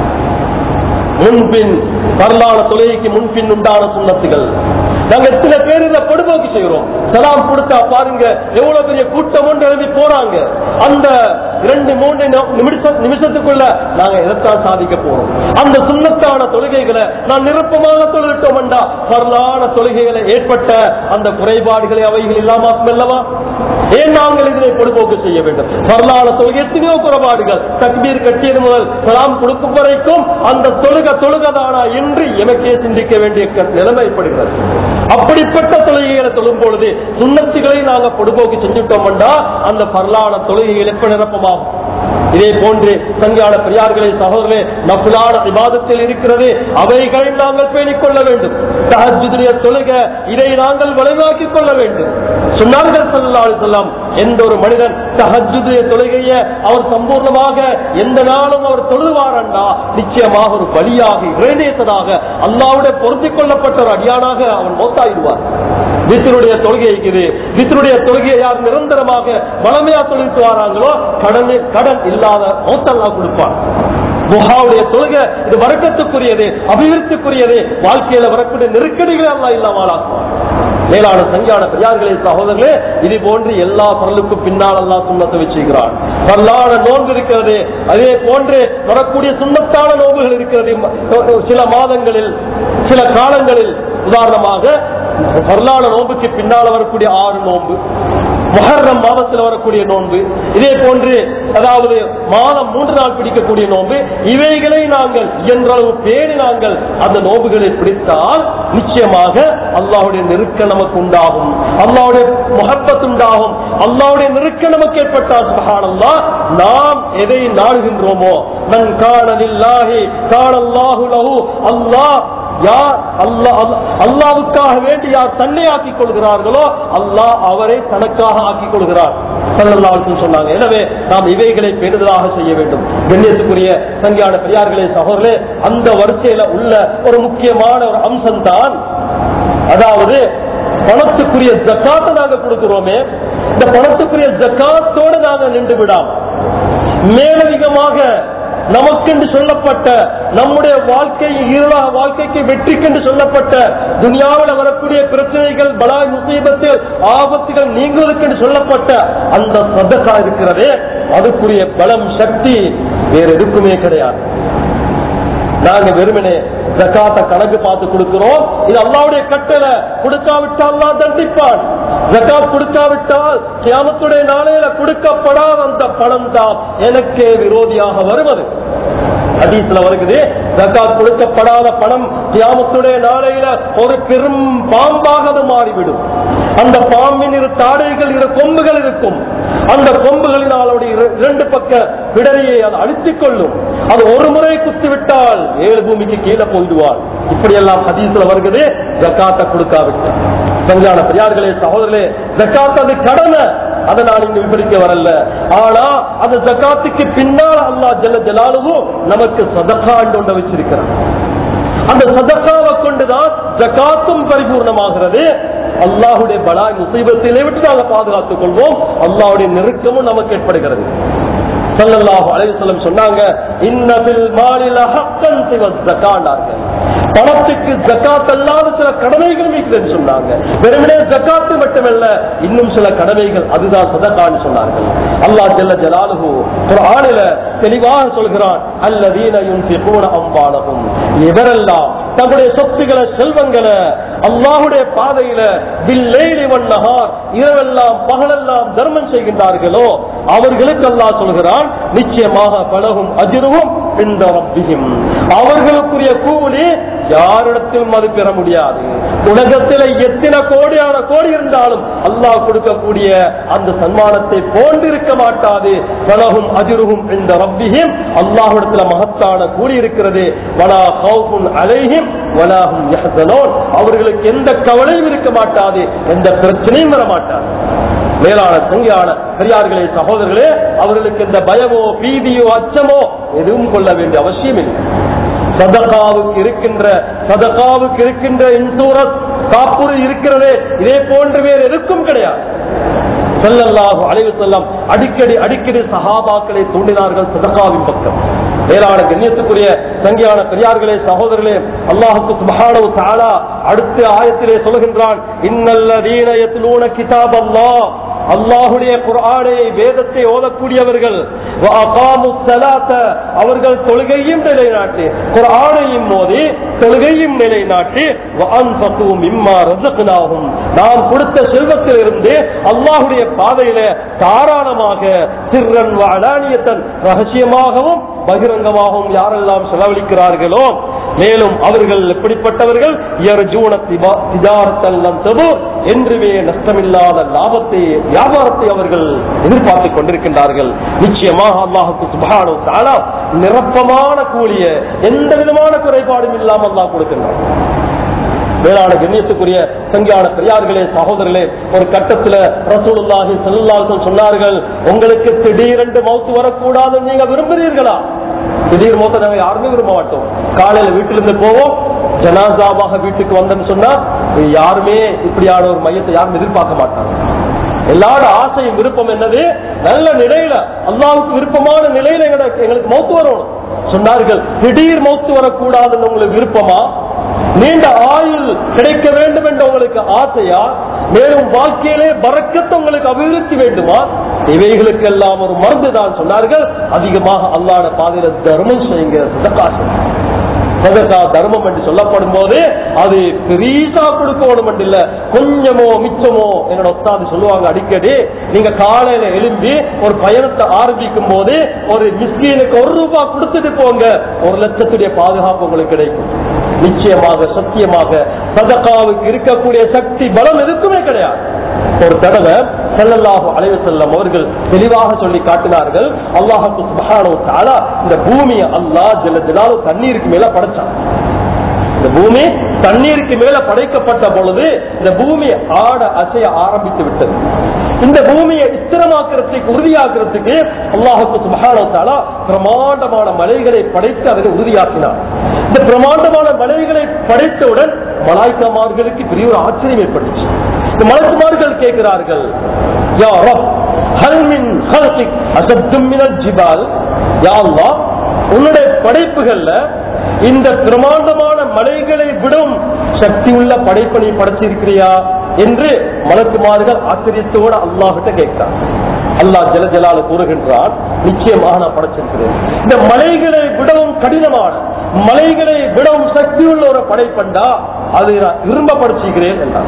முன்பின் வரலான தொழுகைக்கு முன்பின் உண்டான சுண்ணத்துகள் நாங்க எத்தனை பேர் இதை பொடுபோக்கு செய்கிறோம் சலாம் கொடுத்தா பாருங்க எவ்வளவு பெரிய கூட்டம் ஒன்று எழுதி போறாங்க அந்த இரண்டு மூன்று நி- நிமிஷம் நிமிஷத்துக்குள்ள நாங்க எதைத்தான் சாதிக்க போறோம் அந்த சுண்ணத்தான தொழுகைகளை நான் நிரப்பமாக தொழுவிட்டோம் என்றா வரலான தொழுகைகளை ஏற்பட்ட அந்த குறைபாடுகளை அவைகள் இல்லாமல் அல்லவா ஏன் நாங்கள் இதனை பொடுபோக்கு செய்ய வேண்டும் வரலான தொழுகை எத்தனையோ குறைபாடுகள் தக்பீர் கட்டியது முதல் சலாம் கொடுக்கும் வரைக்கும் அந்த தொழுக தொழுகதானா என்று எனக்கே சிந்திக்க வேண்டிய க- நிலைமை ஏற்படுகிறது அப்படிப்பட்ட தொழுகைகளை தொழும் பொழுது சுண்ணத்துகளை நாங்க பொடுபோக்கு செஞ்சுட்டோம் என்றா அந்த பரலான தொழுகைகள் எப்ப நிரப்பமாகும் இதே போன்று சங்கான பெரியார்களே சகோதரே நப்புலான விவாதத்தில் இருக்கிறது அவைகளை நாங்கள் பேணிக் கொள்ள வேண்டும் தஹஜுடைய தொழுக இதை நாங்கள் வலுவாக்கிக் கொள்ள வேண்டும் சொன்னார்கள் ஸல்லல்லாஹு அலைஹி வஸல்லம் எந்த ஒரு மனிதன் தஹஜுடைய தொழுகையை அவர் சம்பூர்ணமாக எந்த நாளும் அவர் தொழுவாரண்டா நிச்சயமாக ஒரு பலியாக இறைநேசனாக அல்லாவுடைய பொருந்திக் கொள்ளப்பட்ட ஒரு அடியானாக அவன் மோத்தாயிடுவார் வித்தருடைய தொழுகை இருக்குது வித்தருடைய தொழுகையை யார் நிரந்தரமாக வளமையா தொழில்ட்டு வராங்களோ கடன் கடன் இல்லாத மோத்தல்லா கொடுப்பான் முகாவுடைய தொழுகை இது வழக்கத்துக்குரியது அபிவிருத்திக்குரியது வாழ்க்கையில வரக்கூடிய நெருக்கடிகளை எல்லாம் இல்லாமல் ஆக்குவான் மேலான சங்கியான பெரியார்களே சகோதரர்களே இது போன்று எல்லா பரலுக்கும் பின்னால் எல்லாம் சுண்ணத்தை வச்சுக்கிறான் பல்லான நோன்பு இருக்கிறது அதே போன்று வரக்கூடிய சுண்ணத்தான நோன்புகள் இருக்கிறது ம- சில மாதங்களில் சில காலங்களில் உதாரணமாக வரலான நோன்புக்கு பின்னால வரக்கூடிய ஆறு நோன்பு முஹர்ரம் மாதத்தில் வரக்கூடிய நோன்பு இதே போன்று அதாவது மாதம் மூன்று நாள் பிடிக்கக்கூடிய நோன்பு இவைகளை நாங்கள் இயன்றளவு பேணி நாங்கள் அந்த நோன்புகளை பிடித்தால் நிச்சயமாக அல்லாஹ்வுடைய நெருக்க நமக்கு உண்டாகும் அல்லாஹ்வுடைய முகப்பத் உண்டாகும் அல்லாஹ்வுடைய நெருக்க நமக்கு ஏற்பட்டால் சுபஹானல்லாஹ் நாம் எதை நாடுகின்றோமோ மன் கான லில்லாஹி கான அல்லாஹு லஹு அல்லாஹ் யார் அல்லாஹ் அல்லாவுக்காக வேண்டி யார் தன்னை ஆக்கிக் கொள்கிறார்களோ அல்லாஹ் அவரை தனக்காக ஆக்கிக் கொள்கிறார் ஸல்லல்லாஹு அலைஹி வஸல்லம் சொன்னாங்க எனவே நாம் இவைகளை பெரிதாக செய்ய வேண்டும் கண்ணியத்துக்குரிய சங்கியான பெரியார்களே சகோதரே அந்த வரிசையில உள்ள ஒரு முக்கியமான ஒரு அம்சம் தான் அதாவது பணத்துக்குரிய ஜக்காத்தை நாங்க கொடுக்கிறோமே இந்த பணத்துக்குரிய ஜக்காத்தோடு நாங்க நின்று விடாம மேலதிகமாக நமக்கென்று சொல்லப்பட்ட நம்முடைய வாழ்க்கை ஈரலாக வாழ்க்கைக்கு வெற்றிக்கென்று சொல்லப்பட்ட துனியாவில் வரக்கூடிய பிரச்சனைகள் பலாய் முசீபத்து ஆபத்துகள் நீங்குவதற்கென்று சொல்லப்பட்ட அந்த சதக்கா இருக்கிறதே அதுக்குரிய பலம் சக்தி வேற எதுக்குமே கிடையாது நாங்க வெறுமனே ஜக்காத்த கணக்கு பார்த்து கொடுக்கிறோம் இது அல்லாவுடைய கட்டளை கொடுக்காவிட்டால் அல்லாஹ் தண்டிப்பான் ஜக்காத் கொடுக்காவிட்டால் கியாமத்துடைய நாளையில கொடுக்கப்படாத அந்த பணம் தான் எனக்கே விரோதியாக வருவது ஹதீஸ்ல வருகிறது ஜக்காத் கொடுக்கப்படாத பணம் கியாமத்துடைய நாளையில ஒரு பெரும் பாம்பாக அது மாறிவிடும் அந்த பாம்பின் இரு தாடைகள் இரு கொம்புகள் இருக்கும் அந்த கொம்புகளினால் அவருடைய இர- இரண்டு பக்க விடலையை அது அழித்துக் கொள்ளும் அது ஒரு முறை குத்திவிட்டால் ஏழு பூமிக்கு கீழே போயிடுவார் இப்படியெல்லாம் ஹதீஸ்ல வருகிறது ஜக்காத்தை கொடுக்காவிட்டால் சஞ்சான பெரியார்களே சகோதரர்களே ஜக்காத் அது கடமை அதை நான் இங்கு விவரிக்க வரல ஆனா அந்த ஜக்காத்துக்கு பின்னால் அல்லாஹ் ஜல்ல ஜலாலுவும் நமக்கு சதக்கா ஒன்றை வச்சிருக்கிறான் அந்த சதக்காவை கொண்டுதான் ஜக்காத்தும் பரிபூர்ணமாகிறது அல்லாஹுடைய பலாய் முசீபத்திலே விட்டு நாங்கள் பாதுகாத்துக் கொள்வோம் அல்லாஹுடைய நெருக்கமும் நமக்கு ஏற்படுகிறது ஸல்லல்லாஹு அலைஹி வஸல்லம் சொன்னாங்க இன்ன ஃபில் மாலில ஹக்கன் சிவ ஜகாண்டார்கள் பணத்துக்கு ஜகாத் அல்லாத சில கடமைகள் இருக்குதுன்னு சொன்னாங்க வெறுமனே ஜகாத்து மட்டுமல்ல இன்னும் சில கடமைகள் அதுதான் சதகான்னு சொன்னார்கள் அல்லாஹ் ஜல்ல ஜலாலுஹு குர்ஆனில தெளிவாக சொல்கிறான் அல்லதீன யுன்ஃபிகூன அம்வாலஹும் எவரெல்லாம் தங்களுடைய சொத்துக்களை செல்வங்களை அல்லாஹுடைய பாதையில பில்லைலி வன்னஹார் இரவெல்லாம் பகலெல்லாம் தர்மம் செய்கின்றார்களோ அவர்களுக்கு அல்லாஹ் சொல்கிறான் நிச்சயமாக பலகும் அஜிருவும் இந்த ரப்பியும் அவர்களுக்குரிய கூலி யாரிடத்திலும் அது பெற முடியாது உலகத்தில் எத்தனை கோடியான கோடி இருந்தாலும் அல்லாஹ் கொடுக்கக்கூடிய அந்த சன்மானத்தை போன்றிருக்க மாட்டாது பலகும் அதிருகும் இந்த ரப்பியும் அல்லாஹ்விடத்துல மகத்தான கூலி இருக்கிறது வலா ஹவுஃபுன் அலைஹிம் வலாஹும் யஹ்சனூன் அவர்களுக்கு எந்த கவலையும் இருக்க மாட்டாது எந்த பிரச்சனையும் வர மாட்டாது மேலான சங்கியான பெரியார்களே சகோதரர்களே அவர்களுக்கு இந்த பயமோ பீதியோ அச்சமோ எதுவும் கொள்ள வேண்டிய அவசியம் இல்லை சதகாவுக்கு இருக்கின்ற சதகாவுக்கு இருக்கின்ற இன்சூரன்ஸ் காப்புறு இருக்கிறதே இதே போன்று வேறு எதுக்கும் கிடையாது ஸல்லல்லாஹு அலைஹி வஸல்லம் அடிக்கடி அடிக்கடி சஹாபாக்களை தூண்டினார்கள் சதகாவின் பக்கம் மேலான கண்ணியத்துக்குரிய சங்கியான பெரியார்களே சகோதரர்களே அல்லாஹுக்கு சுப்ஹானஹு தஆலா அடுத்த ஆயத்திலே சொல்கின்றான் இன்னல்லதீன யத்லூன கிதாப் அல்லாஹ் அல்லாஹுடைய குர்ஆனை வேதத்தை ஓதக்கூடியவர்கள் வஅகாமு ஸலாத்த அவர்கள் தொழுகையும் நிலைநாட்டி குர்ஆனையும் மோதி தொழுகையும் நிலைநாட்டி வஅன்ஃபகு மிம்மா ரஸக்னாஹும் நாம் கொடுத்த செல்வத்திலிருந்து அல்லாஹுடைய பாதையில தாராளமாக சிர்ரன் வஅலானியத்தன் ரகசியமாகவும் பகிரங்கமாகவும் யாரெல்லாம் செலவழிக்கிறார்களோ மேலும் அவர்கள் எப்படிப்பட்டவர்கள் யர்ஜூன திபா- திஜாரத்தல் லம் தபூர் என்றுமே நஷ்டமில்லாத லாபத்தை வியாபாரத்தை அவர்கள் எதிர்பார்த்துக் கொண்டிருக்கின்றார்கள் நிச்சயமாக அல்லாஹுக்கு சுபானு தாலா நிரப்பமான கூலிய எந்த விதமான குறைபாடும் இல்லாமல் அல்லாஹ் கொடுக்கின்றான் மேலான கண்ணியத்துக்குரிய சங்கியான பெரியார்களே சகோதரர்களே ஒரு கட்டத்துல ரசூலுல்லாஹி ஸல்லல்லாஹு சொன்னார்கள் உங்களுக்கு திடீரென்று மௌத்து வரக்கூடாதுன்னு நீங்க விரும்புறீர்களா திடீர் மௌத்த நாங்க யாருமே விரும்ப மாட்டோம் காலையில வீட்டுல இருந்து போவோம் ஜனாசாவாக வீட்டுக்கு வந்தேன்னு சொன்னா இது யாருமே இப்படியான ஒரு மையத்தை யாரும் எதிர்பார்க்க மாட்டாங்க எல்லாரோட ஆசையும் விருப்பம் என்னது நல்ல நிலையில அல்லாவுக்கு விருப்பமான நிலையில எங்களுக்கு எங்களுக்கு மௌத்து வரணும் சொன்னார்கள் திடீர் மௌத்து வரக்கூடாதுன்னு உங்களுக்கு விருப்பமா நீண்ட ஆயுள் கிடைக்க வேண்டும் என்ற உங்களுக்கு ஆசையா மேலும் வாழ்க்கையிலே பறக்கத்து உங்களுக்கு அபிவிருத்தி வேண்டுமா இவைகளுக்கு எல்லாம் ஒரு மருந்து தான் சொன்னார்கள் அதிகமாக அல்லாட பாதையில தர்மம் செய்யுங்க சதக்கா செய்யுங்க. சதக்கா தர்மம் என்று சொல்லப்படும் போது அது பெரியசா கொடுக்கணும் என்று இல்ல கொஞ்சமோ மிச்சமோ என்னோட ஒத்தாது சொல்லுவாங்க அடிக்கடி நீங்க காலையில எழும்பி ஒரு பயணத்தை ஆரம்பிக்கும் போது ஒரு மிஸ்கீனுக்கு ஒரு ரூபாய் கொடுத்துட்டு போங்க ஒரு லட்சத்துடைய பாதுகாப்பு உங்களுக்கு கிடைக்கும் நிச்சயமாக சத்தியமாக சதக்காவுக்கு இருக்கக்கூடிய சக்தி பலம் எதுக்குமே கிடையாது ஒரு தடவை ஸல்லல்லாஹு அலைஹி வஸல்லம் அவர்கள் தெளிவாக சொல்லி காட்டினார்கள் அல்லாஹ் சுப்ஹானஹு வ தஆலா இந்த பூமியை அல்லாஹ் ஜல்ல ஜலாலு தண்ணீருக்கு மேல படைச்சான் இந்த பூமி தண்ணீருக்கு மேல படைக்கப்பட்ட பொழுது இந்த பூமி ஆட அசைய ஆரம்பித்து விட்டது இந்த பூமியை ஸ்திரமாக்குறதுக்கு உறுதியாக்குறதுக்கு அல்லாஹுக்கு சுபஹானஹு வ தஆலா பிரமாண்டமான மலைகளை படைத்து அதை உறுதியாக்கினார் இந்த பிரமாண்டமான மலைகளை படைத்தவுடன் மலாய்க்கமார்களுக்கு பெரிய ஒரு ஆச்சரியம் ஏற்பட்டுச்சு இந்த மலக்குமார்கள் கேட்கிறார்கள் யா ரப் ஹல் மின் ஹல்கிக் அசத்தும் மினல் ஜிபால் யா அல்லாஹ் உன்னுடைய படைப்புகள்ல இந்த பிரமாண்டமான மலைகளை விடும் சக்தி உள்ள படைப்பை நீ படைச்சிருக்கிறியா என்று மலக்குமார்கள் ஆச்சரியத்தோடு அல்லாஹ்கிட்ட கேட்கிறான் அல்லாஹ் ஜல ஜலால கூறுகின்றான் நிச்சயமாக நான் படைச்சிருக்கிறேன் இந்த மலைகளை விடவும் கடினமான மலைகளை விடவும் சக்தி உள்ள ஒரு படைப்பண்டா அது நான் இரும்ப படைச்சிக்கிறேன் என்றான்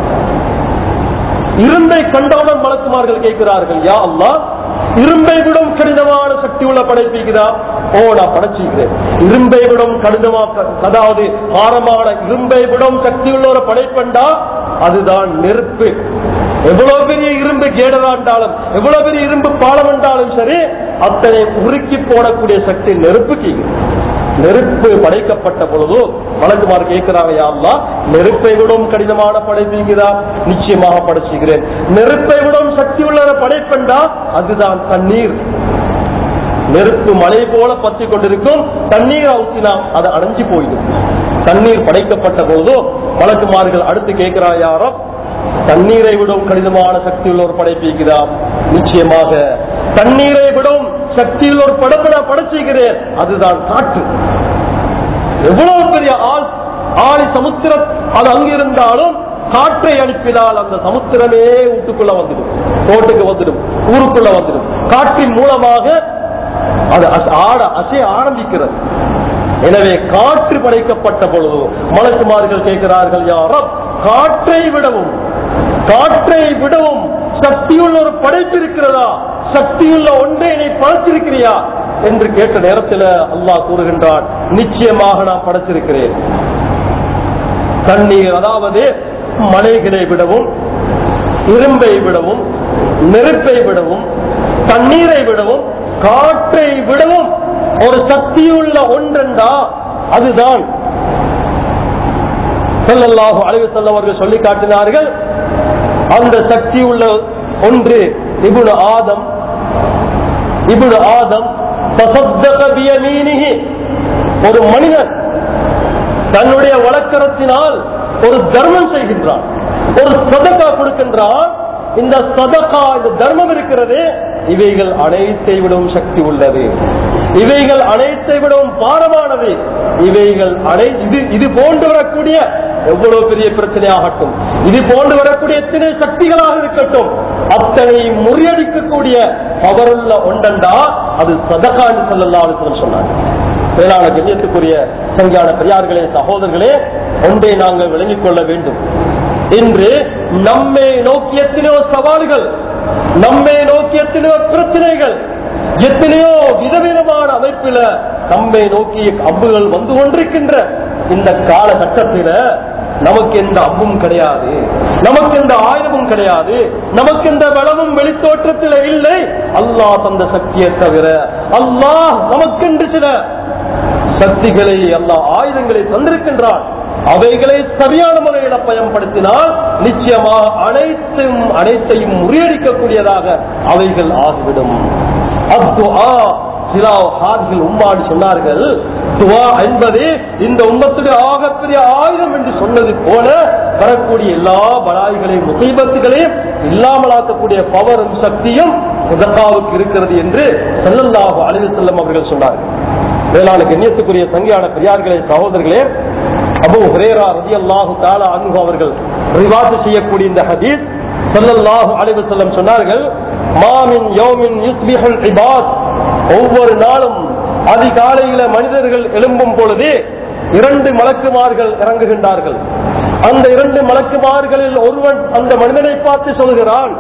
இரும்பை கண்டவுடன் மலக்குமார்கள் கேட்கிறார்கள் யா அல்லாஹ் இரும்பை விடும் கடினமான சக்தி உள்ள படைப்பீங்களா ஓ நான் படைச்சிக்கிறேன் இரும்பை விடும் கடினமா அதாவது பாரமான இரும்பை விடும் சக்தி உள்ள ஒரு படைப்பண்டா அதுதான் நெருப்பு எவ்வளவு பெரிய இரும்பு கேடராண்டாலும் எவ்வளவு பெரிய இரும்பு பாலம் என்றாலும் சரி அத்தனை உருக்கி போடக்கூடிய சக்தி நெருப்புக்கு நெருப்பு படைக்கப்பட்ட பொழுது வழக்குமாறு கேட்கிறாங்க யாருலாம் நெருப்பை விடவும் கடினமான படைப்பீங்களா நிச்சயமாக படைச்சுகிறேன் நெருப்பை விடவும் சக்தி உள்ள படைப்பெண்டா அதுதான் தண்ணீர் நெருப்பு மலை போல பற்றி கொண்டிருக்கும் தண்ணீர் ஊற்றினா அது அணைஞ்சு போயிடும் தண்ணீர் படைக்கப்பட்ட பொழுதோ வழக்குமார்கள் அடுத்து கேட்கிறா யாரோ தண்ணீரை விடவும் கடினமான சக்தி உள்ள ஒரு படைப்பீங்களா நிச்சயமாக தண்ணீரை விடவும் சக்தியுள்ள ஒரு படைப்பை நான் படைச்சுகிறேன் அதுதான் காற்று எவ்வளவு பெரிய ஆள் ஆழி சமுத்திரம் அது அங்கிருந்தாலும் காற்றை அனுப்பினால் அந்த சமுத்திரமே வீட்டுக்குள்ள வந்துடும் தோட்டுக்கு வந்துடும் ஊருக்குள்ள வந்துடும் காற்றின் மூலமாக அது அச- ஆட அசைய ஆரம்பிக்கிறது எனவே காற்று படைக்கப்பட்ட பொழுது மலக்குமார்கள் கேட்கிறார்கள் யாரோ காற்றை விடவும் காற்றை விடவும் சக்தியுள்ள ஒரு படைப்பு இருக்கிறதா சக்தியுள்ள ஒன்றை நீ படைத்திருக்கிறியா என்று கேட்ட நேரத்தில் அல்லாஹ் கூறுகின்றான் நிச்சயமாக நான் படைத்திருக்கிறேன் தண்ணீர் அதாவது மலைகளை விடவும் இரும்பை விடவும் நெருப்பை விடவும் தண்ணீரை விடவும் காற்றை விடவும் ஒரு சக்தியுள்ள ஒன்றென்றா அதுதான் ஸல்லல்லாஹு அலைஹி வஸல்லம் அவர்கள் சொல்லி காட்டினார்கள் அந்த சக்தி உள்ள ஒன்று இப்னு ஆதம் இப்னு ஆதம் தசத்தக பியமீனிஹி ஒரு மனிதன் தன்னுடைய வழக்கரத்தினால் ஒரு தர்மம் செய்கின்றான் ஒரு சதக்கா கொடுக்கின்றான் இந்த சதக்கா இந்த தர்மம் இருக்கிறது இவைகள் அனைத்தை விடவும் சக்தி உள்ளது இவைகள் அனைத்தை விடவும் பாரமானது இவைகள் அனை இது இது போன்று வரக்கூடிய எவ்வளவு பெரிய பிரச்சனையாகட்டும் இது போன்று வரக்கூடிய எத்தனை சக்திகளாக இருக்கட்டும் அத்தனை முறியடிக்கக்கூடிய பவருள்ள ஒன்றண்டா அது சதக்கா என்று சொல்லலாம் சொன்னாங்க மேலான கண்ணியத்துக்குரிய சங்கியான பெரியார்களே சகோதரர்களே ஒன்றை நாங்கள் விளங்கிக் கொள்ள வேண்டும் இன்று நம்மை நோக்கி எத்தனையோ சவால்கள் நம்மை நோக்கி எத்தனையோ பிரச்சனைகள் எத்தனையோ விதவிதமான அமைப்பில நம்மை நோக்கி அம்புகள் வந்து கொண்டிருக்கின்ற இந்த காலகட்டத்தில நமக்கு எந்த அம்பும் கிடையாது நமக்கு எந்த ஆயுதமும் கிடையாது நமக்கு எந்த பலமும் வெளித்தோற்றத்தில் இல்லை அல்லாஹ் தந்த சக்தியை தவிர அல்லாஹ் நமக்கென்று சில சக்திகளை அல்லாஹ் ஆயுதங்களை தந்திருக்கின்றான் அவைகளை சரியான முறையில பயன்படுத்தினால் நிச்சயமாக அனைத்தும் அனைத்தையும் முறியடிக்கக்கூடியதாக அவைகள் ஆகிவிடும் அத்துஆ சிலா ஹாதிகள் உம்மாடி சொன்னார்கள் துவா என்பது இந்த உம்மத்துடைய ஆகப்பெரிய ஆயுதம் என்று சொன்னது போல வரக்கூடிய எல்லா பலாய்களையும் முசீபத்துகளையும் இல்லாமலாக்கக்கூடிய பவரும் சக்தியும் சதக்காவுக்கு இருக்கிறது என்று ஸல்லல்லாஹு அலைஹி வஸல்லம் அவர்கள் சொன்னார்கள் மேலான கண்ணியத்துக்குரிய சங்கியான பெரியார்களே சகோதரர்களே அபு ஹுரேரா ரலியல்லாஹு தஆலா அன்ஹு அவர்கள் ரிவாத் செய்யக்கூடிய இந்த ஹதீஸ் ஸல்லல்லாஹு அலைஹி வஸல்லம் சொன்னார்கள் மாமின் யௌமின் யுஸ்பிஹுல் இபாத் ஒவ்வொரு நாளும் அதிகாலையில மனிதர்கள் எழும்பும் பொழுது இரண்டு மலக்குமார்கள் இறங்குகின்றார்கள் அந்த இரண்டு மலக்குமார்களில் ஒருவன் அந்த மனிதனை பார்த்து சொல்கிறான்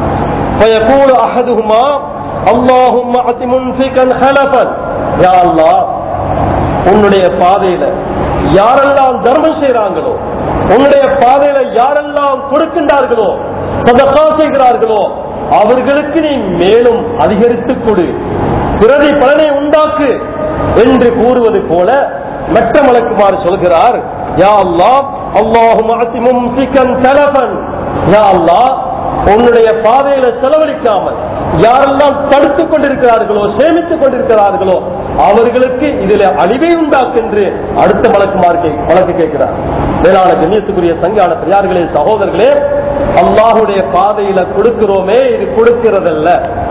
فيقول أحدهما اللهم أت منفقا خلفا يا الله உன்னுடைய பாதையில யாரெல்லாம் தர்மம் செய்றாங்களோ உன்னுடைய பாதையில யாரெல்லாம் கொடுக்கின்றார்களோ சதகா செய்கிறார்களோ அவர்களுக்கு நீ மேலும் அதிகரித்துக் கொடு பிரதி பலனை உண்டாக்கு என்று கூறுவது போல மற்ற மலக்குமாறு சொல்கிறார் யா அல்லாஹ் அல்லாஹும் அத்தி மும்சிக்கன் தலபன் யா அல்லாஹ் உன்னுடைய பாதையில செலவழிக்காமல் யாரெல்லாம் தடுத்துக் கொண்டிருக்கிறார்களோ சேமித்துக் கொண்டிருக்கிறார்களோ அவர்களுக்கு இதில் அழிவை உண்டாக்கென்று அடுத்த வழக்குமாறு கே- வழக்கு கேட்கிறார் மேலான கண்ணியத்துக்குரிய சங்கான பெரியார்களே சகோதரர்களே அல்லாஹுடைய பாதையில கொடுக்கிறோமே இது கொடுக்கிறதல்ல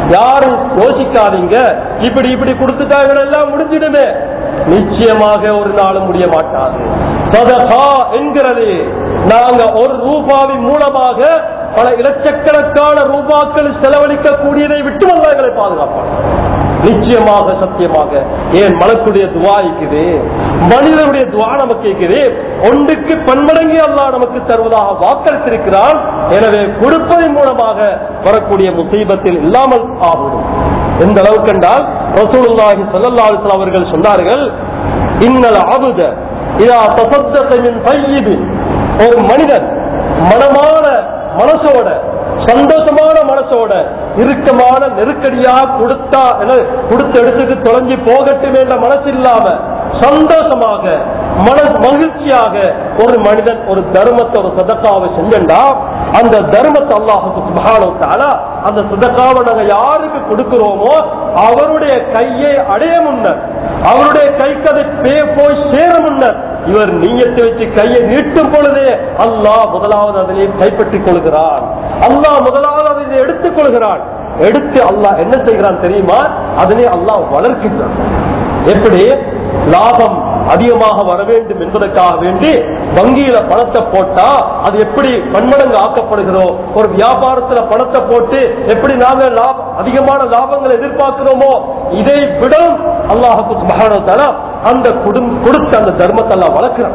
யாரும் யோசிக்காதீங்க இப்படி இப்படி கொடுத்துட்டாங்க எல்லாம் முடிஞ்சிடுமே நிச்சயமாக ஒரு நாளும் முடிய மாட்டாது சதகா என்கிறது நாங்க ஒரு ரூபாவின் மூலமாக பல இலட்சக்கணக்கான ரூபாக்கள் செலவழிக்கக்கூடியதை விட்டு வந்தாங்களை பாதுகாப்பாங்க நிச்சயமாக சத்தியமாக ஏன் மலக்குடைய துவா இருக்குது மனிதனுடைய துவா நமக்கு இருக்குது ஒன்றுக்கு பன்மடங்கு அல்லாஹ் நமக்கு தருவதாக வாக்களித்திருக்கிறான் எனவே கொடுப்பதன் மூலமாக வரக்கூடிய முசீபத்தில் இல்லாமல் ஆகிடும் எந்த அளவுக்கு என்றால் ரசூலுல்லாஹி ஸல்லல்லாஹு அலைஹி வஸல்லம் அவர்கள் சொன்னார்கள் இன்னல் அபுத இதா தசத்தக மின் தய்யிபின் ஒரு மனிதன் மனமான மனசோட சந்தோஷமான மனசோட இறுக்கமான நெருக்கடியா கொடுத்தா என்ன கொடுத்த இடத்துக்கு தொலைஞ்சு போகட்டும் என்ற மனசு இல்லாம சந்தோஷமாக மன மகிழ்ச்சியாக ஒரு மனிதன் ஒரு தர்மத்தை ஒரு சதக்காவை செஞ்சண்டா அந்த தர்மத்தை அல்லாஹுக்கு சுபஹானஹு தஆலா அந்த சதக்காவை நாங்க யாருக்கு கொடுக்கிறோமோ அவருடைய கையை அடைய முன்னர் அவருடைய கைக்கு அது பே- போய் சேர முன்னர் இவர் நீயத்தை வச்சு கையை நீட்டும் பொழுதே அல்லாஹ் முதலாவது அதனை கைப்பற்றிக் கொள்கிறான் அல்லாஹ் முதலாவது அதனை எடுத்துக் கொள்கிறான் எடுத்து அல்லாஹ் என்ன செய்கிறான் தெரியுமா அதனை அல்லாஹ் வளர்க்கின்றான் எப்படி லாபம் அதிகமாக வர வேண்டும் என்பதற்காக வேண்டி வங்கியில பணத்தை போட்டா அது எப்படி பன்மடங்கு ஆக்கப்படுகிறோ ஒரு வியாபாரத்துல பணத்தை போட்டு எப்படி நாங்க லாப அதிகமான லாபங்களை எதிர்பார்க்கிறோமோ இதை விட அல்லாஹுக்கு சுப்ஹானஹு வ தஆலா அந்த குடும் கொடுத்த அந்த தர்மத்தை எல்லாம் வளர்க்கிறான்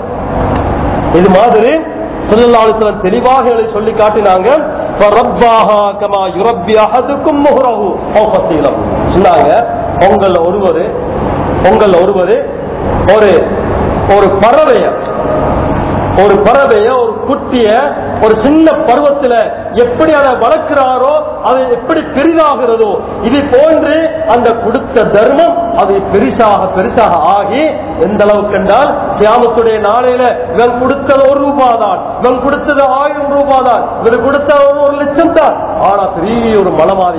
இது மாதிரி ஸல்லல்லாஹு அலைஹி வஸல்லம் தெளிவாக இதை சொல்லி காட்டினாங்க ஃபரப்பாஹா கமா யுரப்பி அஹதுக்கும் முஹ்ரஹு அவ் ஃபஸீலஹு சொன்னாங்க உங்கள ஒருவர் உங்கள ஒருவர் ஒரு ஒரு பறவைய ஒரு பறவைய ஒரு குட்டிய ஒரு சின்ன பருவத்துல எப்படி அதை வளர்க்கிறாரோ அது எப்படி பெரிதாகிறதோ இது போன்று அந்த கொடுத்த தர்மம் அது பெரிசாக பெரிசாக ஆகி எந்த அளவுக்கு என்றால் கியாமத்துடைய நாளையில இவன் கொடுத்தது ஒரு ரூபாய் தான் இவன் கொடுத்தது ஆயிரம் ரூபாய் தான் இவன் கொடுத்தது ஒரு லட்சம் தான் ஆனா பெரிய ஒரு மனமாறி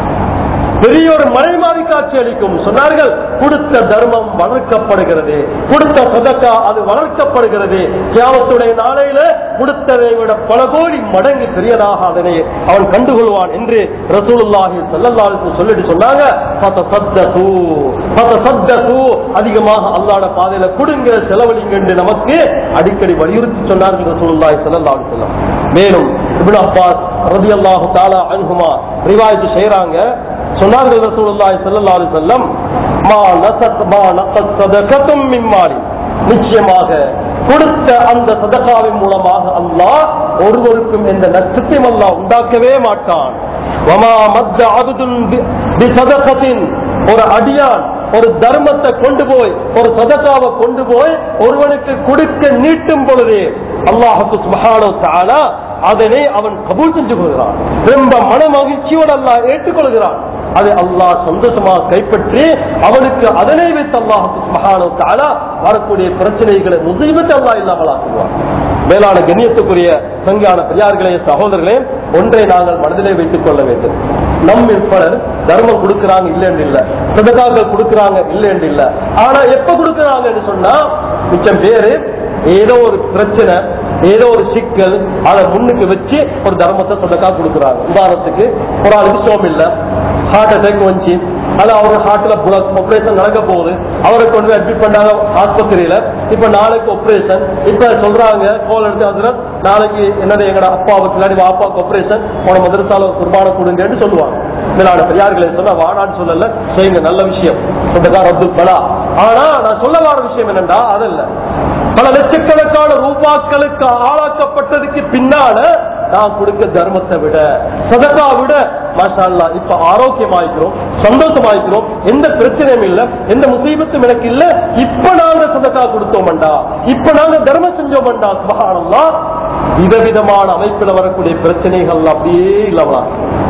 பெரிய ஒரு மலை மாறி காட்சி அளிக்கும் சொன்னார்கள் கொடுத்த தர்மம் வளர்க்கப்படுகிறது கொடுத்த சதக்கா அது வளர்க்கப்படுகிறது தியாகத்துடைய நாளையில கொடுத்ததை விட பல கோடி மடங்கு பெரியதாக அதனை அவன் கண்டுகொள்வான் என்று ரசூலுல்லாஹி ஸல்லல்லாஹு அலைஹி வஸல்லம் சொல்லிட்டு சொன்னாங்க ஃபதசத்தகு ஃபதசத்தகு அதிகமாக அல்லாஹ்வுடைய பாதையில கொடுங்க செலவழிங்க என்று நமக்கு அடிக்கடி வலியுறுத்தி சொன்னார்கள் ரசூலுல்லாஹி ஸல்லல்லாஹு அலைஹி வஸல்லம் மேலும் இப்னு அப்பாஸ் ரலியல்லாஹு தஆலா அன்ஹுமா ரிவாயத் செய்றாங்க சொன்னார்கள் ரசூலுல்லாஹி ஸல்லல்லாஹு அலைஹி வஸல்லம் மா நஸத் மா நஸத் சதகத்தும் மின் மாலி நிச்சயமாக கொடுத்த அந்த சதகாவின் மூலமாக அல்லாஹ் ஒருவருக்கும் எந்த நஷ்டத்தையும் அல்லாஹ் உண்டாக்கவே மாட்டான் வமா மத்த அபுதுன் பி- பி சதகத்தின் ஒரு அடியான் ஒரு தர்மத்தை கொண்டு போய் ஒரு சதகாவை கொண்டு போய் ஒருவனுக்கு கொடுக்க நீட்டும் பொழுது அல்லாஹுக்கு சுபஹானஹு தஆலா அதனை அவன் கபூல் செஞ்சு கொள்கிறான் ரொம்ப மன மகிழ்ச்சியோடு அல்லாஹ் ஏற்றுக்கொள்கிறான் அதை அல்லாஹ் சந்தோஷமாக கைப்பற்றி அவனுக்கு அதனை வைத்து அல்லாஹுக்கு சுபஹானஹு தஆலா வரக்கூடிய பிரச்சனைகளை முசீபத்தை அல்லாஹ் இல்லாமல் ஆக்குவான் மேலான கண்ணியத்துக்குரிய சங்கான பெரியார்களே சகோதரர்களே ஒன்றை நாங்கள் மனதிலே வைத்துக் கொள்ள வேண்டும் நம்மில் பலர் தர்மம் கொடுக்கிறாங்க இல்லைன்னு இல்ல சதகாக்கள் கொடுக்கிறாங்க இல்லைன்னு இல்ல ஆனா எப்ப கொடுக்கிறாங்கன்னு சொன்னா மிச்சம் பேரு ஏதோ ஒரு பிரச்சனை ஏதோ ஒரு சிக்கல் அதை முன்னுக்கு வச்சு ஒரு தர்மத்தை சதக்கா கொடுக்குறாங்க உதாரணத்துக்கு ஒரு ஆளுக்கு சோம் இல்ல ஹார்ட் அட்டாக் வந்துச்சு அது அவர் ஹார்ட்ல ஆபரேஷன் நடக்க போகுது அவரை கொண்டு போய் அட்மிட் பண்ணாங்க ஆஸ்பத்திரியில இப்ப நாளைக்கு ஆபரேஷன் இப்ப சொல்றாங்க கோல் எடுத்து அதுல நாளைக்கு என்னது எங்கட அப்பாவுக்கு இல்லாடி அப்பாவுக்கு ஆபரேஷன் போன மதரசால ஒரு குர்பான கொடுங்கன்னு சொல்லுவாங்க மேலான பெரியார்களை சொன்னா வாடான்னு சொல்லல செய்யுங்க நல்ல விஷயம் சொந்தக்கார அப்துல் பலா ஆனா நான் சொல்ல வர விஷயம் என்னன்னா அதல்ல பல லட்சக்கணக்கான ரூபாக்களுக்கு ஆளாக்கப்பட்டதுக்கு பின்னால நான் கொடுக்க தர்மத்தை விட சதக்கா விட மாஷா அல்லாஹ் இப்ப ஆரோக்கியமாயிக்கிறோம் சந்தோஷமாயிக்கிறோம் எந்த பிரச்சனையும் இல்ல எந்த முசீபத்தும் எனக்கு இல்ல இப்ப நாங்க சதக்கா கொடுத்தோம்டா இப்ப நாங்க தர்மம் செஞ்சோம்டா சுபஹானல்லாஹ் விதவிதமான அமைப்புல வரக்கூடிய பிரச்சனைகள் அப்படியே இல்லாமலாம்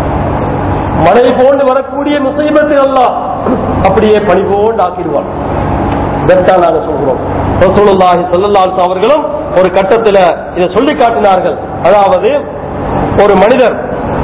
மழை போன்று வரக்கூடிய முசீபத்துகள் எல்லாம் அப்படியே பனி போன்று ஆக்கிடுவான் இதைத்தான் நாங்க சொல்கிறோம் ரசூலுல்லாஹி ஸல்லல்லாஹு அலைஹி அவர்களும் ஒரு கட்டத்துல இதை சொல்லி காட்டினார்கள் அதாவது ஒரு மனிதர்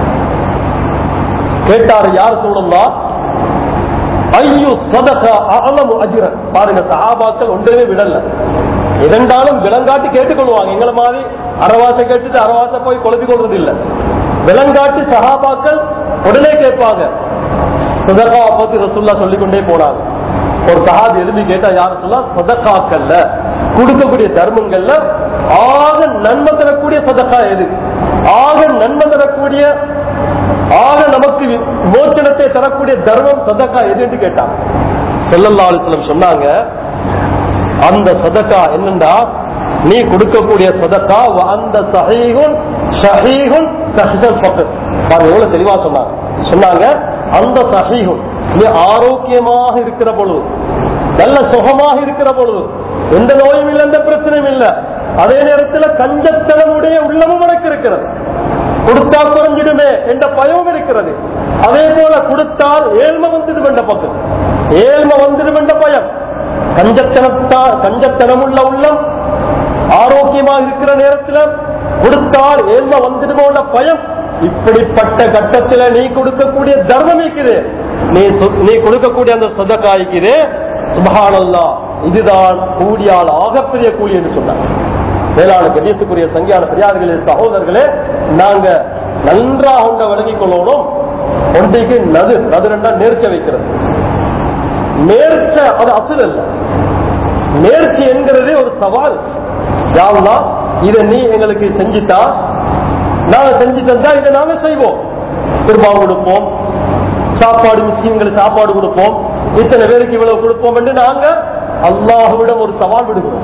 கேட்டார் யார் சொல்லலா ஐயோ சதக அகலமு அஜிரன் பாருங்க சஹாபாக்கள் ஒன்றுமே விடல இரண்டாலும் விலங்காட்டி கேட்டுக்கொள்வாங்க எங்களை மாதிரி அறவாசை கேட்டுட்டு அறவாசை போய் குழப்பி கொள்றது இல்ல விலங்காட்டி சஹாபாக்கள் உடனே கேட்பாங்க சதக்காவை பத்தி ரசுல்லா சொல்லிக்கொண்டே போனாங்க ஒரு சஹாபி எழுதி கேட்டா யார் சொல்லலாம் சதக்காக்கல்ல கொடுக்கக்கூடிய தர்மங்கள்ல ஆக நன்மை தரக்கூடிய சதக்கா எது ஆக நன்மை தரக்கூடிய ஆக நமக்கு மோச்சனத்தை தரக்கூடிய தர்மம் சதக்கா எது என்று கேட்டாங்க செல்லல்லா அலிஸ்லம் சொன்னாங்க அந்த சதக்கா என்னண்டா நீ கொடுக்கக்கூடிய சதக்கா வ அந்த சஹீகுன் ஷஹீகுன் சஹிதல் ஃபக்ர் பாருங்க எவ்வளவு தெளிவா சொன்னாங்க சொன்னாங்க அந்த சஹீகுன் நீ ஆரோக்கியமாக இருக்கிற பொழுது நல்ல சுகமாக இருக்கிற பொழுது எந்த நோயும் இல்லை எந்த பிரச்சனையும் இல்லை அதே நேரத்தில் கஞ்சத்தனமுடைய உள்ளமும் உனக்கு இருக்கிறது கொடுத்தா குறைஞ்சிடுமே என்ற பயம் இருக்கிறது அதே போல கொடுத்தால் ஏழ்மை வந்துடும் என்ற பக்கம் ஏழ்மை வந்துடும் என்ற பயம் கஞ்சத்தனத்தா கஞ்சத்தனமுள்ள உள்ளம் ஆரோக்கியமாக இருக்கிற நேரத்தில் கொடுத்தால் ஏழ்மை வந்துடுமோன்ற பயம் இப்படிப்பட்ட கட்டத்தில் நீ கொடுக்கக்கூடிய தர்மம் இருக்குது நீ சொ- நீ கொடுக்கக்கூடிய அந்த சதக்காய்க்குது சுபஹானல்லா இதுதான் கூலியால் ஆகப்பெரிய கூலி என்று சொன்னாங்க மேலான கண்ணியத்துக்குரிய சங்கியான பெரியார்களே சகோதரர்களே நாங்க நன்றாக உண்ட விளங்கிக் கொள்ளணும் ஒன்றைக்கு நது நது ரெண்டா நேர்ச்ச வைக்கிறது நேர்ச்ச அது அசல் அல்ல நேர்ச்சி என்கிறது ஒரு சவால் யாருன்னா இதை நீ எங்களுக்கு செஞ்சுட்டா நாங்க செஞ்சு தந்தா இதை நாங்க செய்வோம் குர்பான் கொடுப்போம் சாப்பாடு முஸ்லீம்களுக்கு சாப்பாடு கொடுப்போம் இத்தனை பேருக்கு இவ்வளவு கொடுப்போம் என்று நாங்க அல்லாஹுவிடம் ஒரு சவால் விடுகிறோம்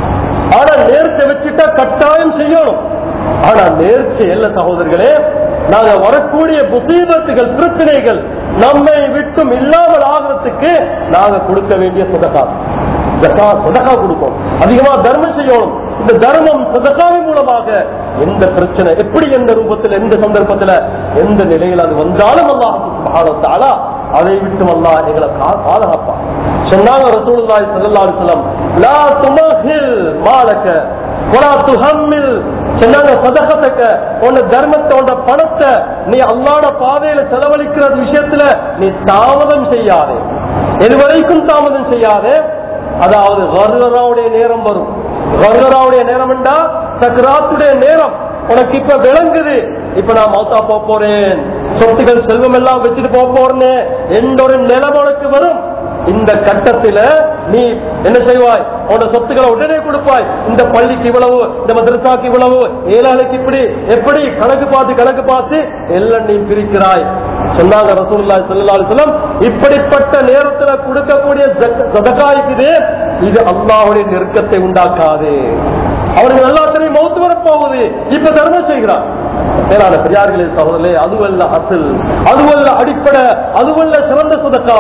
ஆனா நேர்ச்சை வச்சுட்டா கட்டாயம் செய்யணும் ஆனா நேர்ச்சை இல்ல சகோதரர்களே நாங்க வரக்கூடிய முசீபத்துகள் பிரச்சனைகள் நம்மை விட்டும் இல்லாமல் ஆகிறதுக்கு நாங்க கொடுக்க வேண்டிய சதகா ஜக்கா சதகா கொடுப்போம் அதிகமா தர்மம் செய்யணும் இந்த தர்மம் சதகாவின் மூலமாக எந்த பிரச்சனை எப்படி எந்த ரூபத்தில் எந்த சந்தர்ப்பத்தில் எந்த நிலையில் அது வந்தாலும் அல்லாஹ் சுப்ஹானஹு வ தஆலா அதை விட்டு அல்லாஹ் எங்களை கா- பாதுகாப்பான் சொன்னாங்க ரசூலுல்லாஹி ஸல்லல்லாஹு அலைஹி வஸல்லம் லா துமஹில் மாலக வலா துஹம்மில் சொன்னாங்க சதகத்தக்க உன்ன தர்மத்தை உன்ன பணத்தை நீ அல்லாஹ்ட பாதையில செலவழிக்கிற விஷயத்துல நீ தாமதம் செய்யாதே எது வரைக்கும் தாமதம் செய்யாதே அதாவது கர்வராவுடைய நேரம் வரும் கர்வராவுடைய நேரம் என்றா சக்கராத்துடைய நேரம் உனக்கு இப்ப விளங்குது இப்ப நான் மௌத்தா போக போறேன் சொத்துகள் செல்வம் எல்லாம் வச்சுட்டு போக போறேன்னு எந்த ஒரு நிலம் உனக்கு வரும் இந்த கட்டத்தில நீ என்ன செய்வாய் உன்னோட சொத்துக்களை உடனே கொடுப்பாய் இந்த பள்ளிக்கு இவ்வளவு இந்த மதரசாக்கு இவ்வளவு ஏழாளுக்கு இப்படி எப்படி கணக்கு பார்த்து கணக்கு பார்த்து எல்லாம் நீ பிரிக்கிறாய் சொன்னாங்க ரசூலுல்லாஹி ஸல்லல்லாஹு அலைஹி வஸல்லம் இப்படிப்பட்ட நேரத்துல கொடுக்கக்கூடிய சதகாய்க்குது இது அல்லாஹ்வுடைய நெருக்கத்தை உண்டாக்காது அவருக்கு நல்லா தெரியும் மௌத்து வரப்போகுது இப்ப தர்மம் செய்கிறார் மேலான பெரியார்களே சகோதரே அதுவல்ல அசல் அதுவல்ல அடிப்படை அதுவல்ல சிறந்த சுதக்கா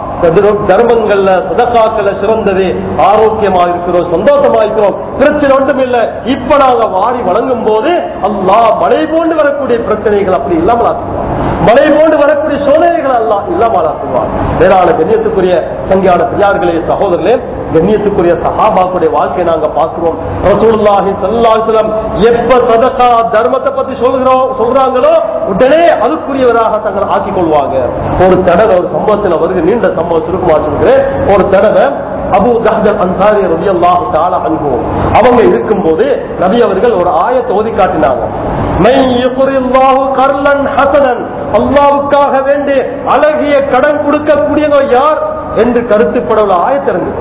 தர்மங்கள்ல சதக்காக்கள்ல சிறந்தது ஆரோக்கியமா இருக்கிறோம் சந்தோஷமா இருக்கிறோம் பிரச்சனை ஒன்றும் இல்ல இப்ப நாங்க வாரி வழங்கும் போது அல்லாஹ் மழை போன்று வரக்கூடிய பிரச்சனைகள் அப்படி இல்லாமல் ஆக்குவார் மழை போன்று வரக்கூடிய சோதனைகள் அல்லாஹ் இல்லாமல் ஆக்குவார் வேறான கண்ணியத்துக்குரிய சங்கியான பெரியார்களே சகோதரர்களே கண்ணியத்துக்குரிய சஹாபாக்குடைய வாழ்க்கையை நாங்க பார்க்கிறோம் ரசூலுல்லாஹி ஸல்லல்லாஹு அலைஹி வஸல்லம் எப்ப சதகா தர்மத்தை பத்தி சொல்கிறோம் சொல்றாங்களோ உடனே அதுக்குரியவராக தங்களை ஆக்கிக் கொள்வாங்க ஒரு தடவை ஒரு சம்பவத்துல வருது நீண்ட சம்பவம் சுருக்கமா சொல்கிறேன் ஒரு தடவை அபு ஜஹ்தர் அன்சாரி ரலியல்லாஹு தஆலா அன்ஹு அவங்க இருக்கும்போது நபி அவர்கள் ஒரு ஆயத்தை ஓதி காட்டினாங்க மை யுக்ரில்லாஹு கர்லன் ஹசனன் அல்லாஹ்வுக்காக வேண்டி அழகிய கடன் கொடுக்கக்கூடியவர் யார் என்று கருத்துப்பட ஆயத்திறந்து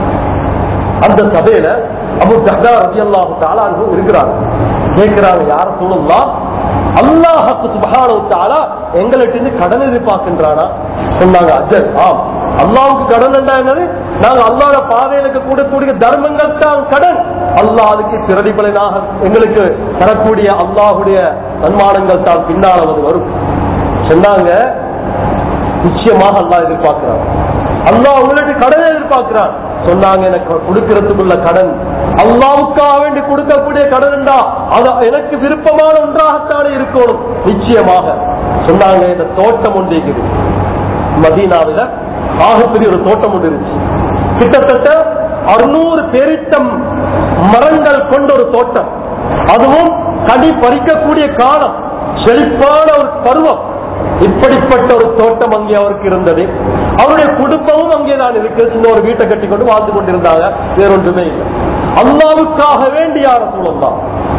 அந்த சபையில அபு ஜஹ்தா ரலியல்லாஹு தஆலா அன்ஹு இருக்கிறாங்க கேட்கிறாங்க யார சொல்லலாம் அல்லாஹ் சுப்ஹானஹு தஆலா எங்கள்ட்ட இருந்து கடன் எதிர்பார்க்கின்றானா சொன்னாங்க அஜர் ஆம் அல்லாஹ்வுக்கு கடன் என்றா என்னது நாங்க அல்லாஹ்ட பாதையிலுக்கு கூடக்கூடிய தர்மங்கள் தான் கடன் அல்லாஹ் அதுக்கு பிரதிபலனாக எங்களுக்கு தரக்கூடிய அல்லாஹ்வுடைய சன்மானங்கள் தான் பின்னால் வந்து வரும் சொன்னாங்க நிச்சயமாக அல்லாஹ் எதிர்பார்க்கிறான் அல்லாஹ் உங்களுக்கு கடனை எதிர்பார்க்கிறான் சொன்னாங்க எனக்கு கொடுக்கிறதுக்குள்ள கடன் அல்லாவுக்காக வேண்டி கொடுக்கக்கூடிய கடன் என்றா அது எனக்கு விருப்பமான ஒன்றாகத்தானே இருக்கணும் நிச்சயமாக சொன்னாங்க இந்த தோட்டம் ஒன்று இருக்குது மதீனாவில ஆகப்பெரிய ஒரு தோட்டம் ஒன்று இருந்துச்சு கிட்டத்தட்ட அறுநூறு பேரிட்டம் மரங்கள் கொண்ட ஒரு தோட்டம் அதுவும் கனி பறிக்கக்கூடிய காலம் செழிப்பான ஒரு பருவம் இப்படிப்பட்ட ஒரு தோட்டம் அங்கே அவருக்கு இருந்தது அவருடைய குடும்பமும் அங்கே தான் இருக்கு சின்ன ஒரு வீட்டை கட்டி கொண்டு வாழ்ந்து கொண்டிருந்தாங்க வேறொன்றுமே இல்லை அல்லாவுக்காக வேண்டி யார சொல்லலாம்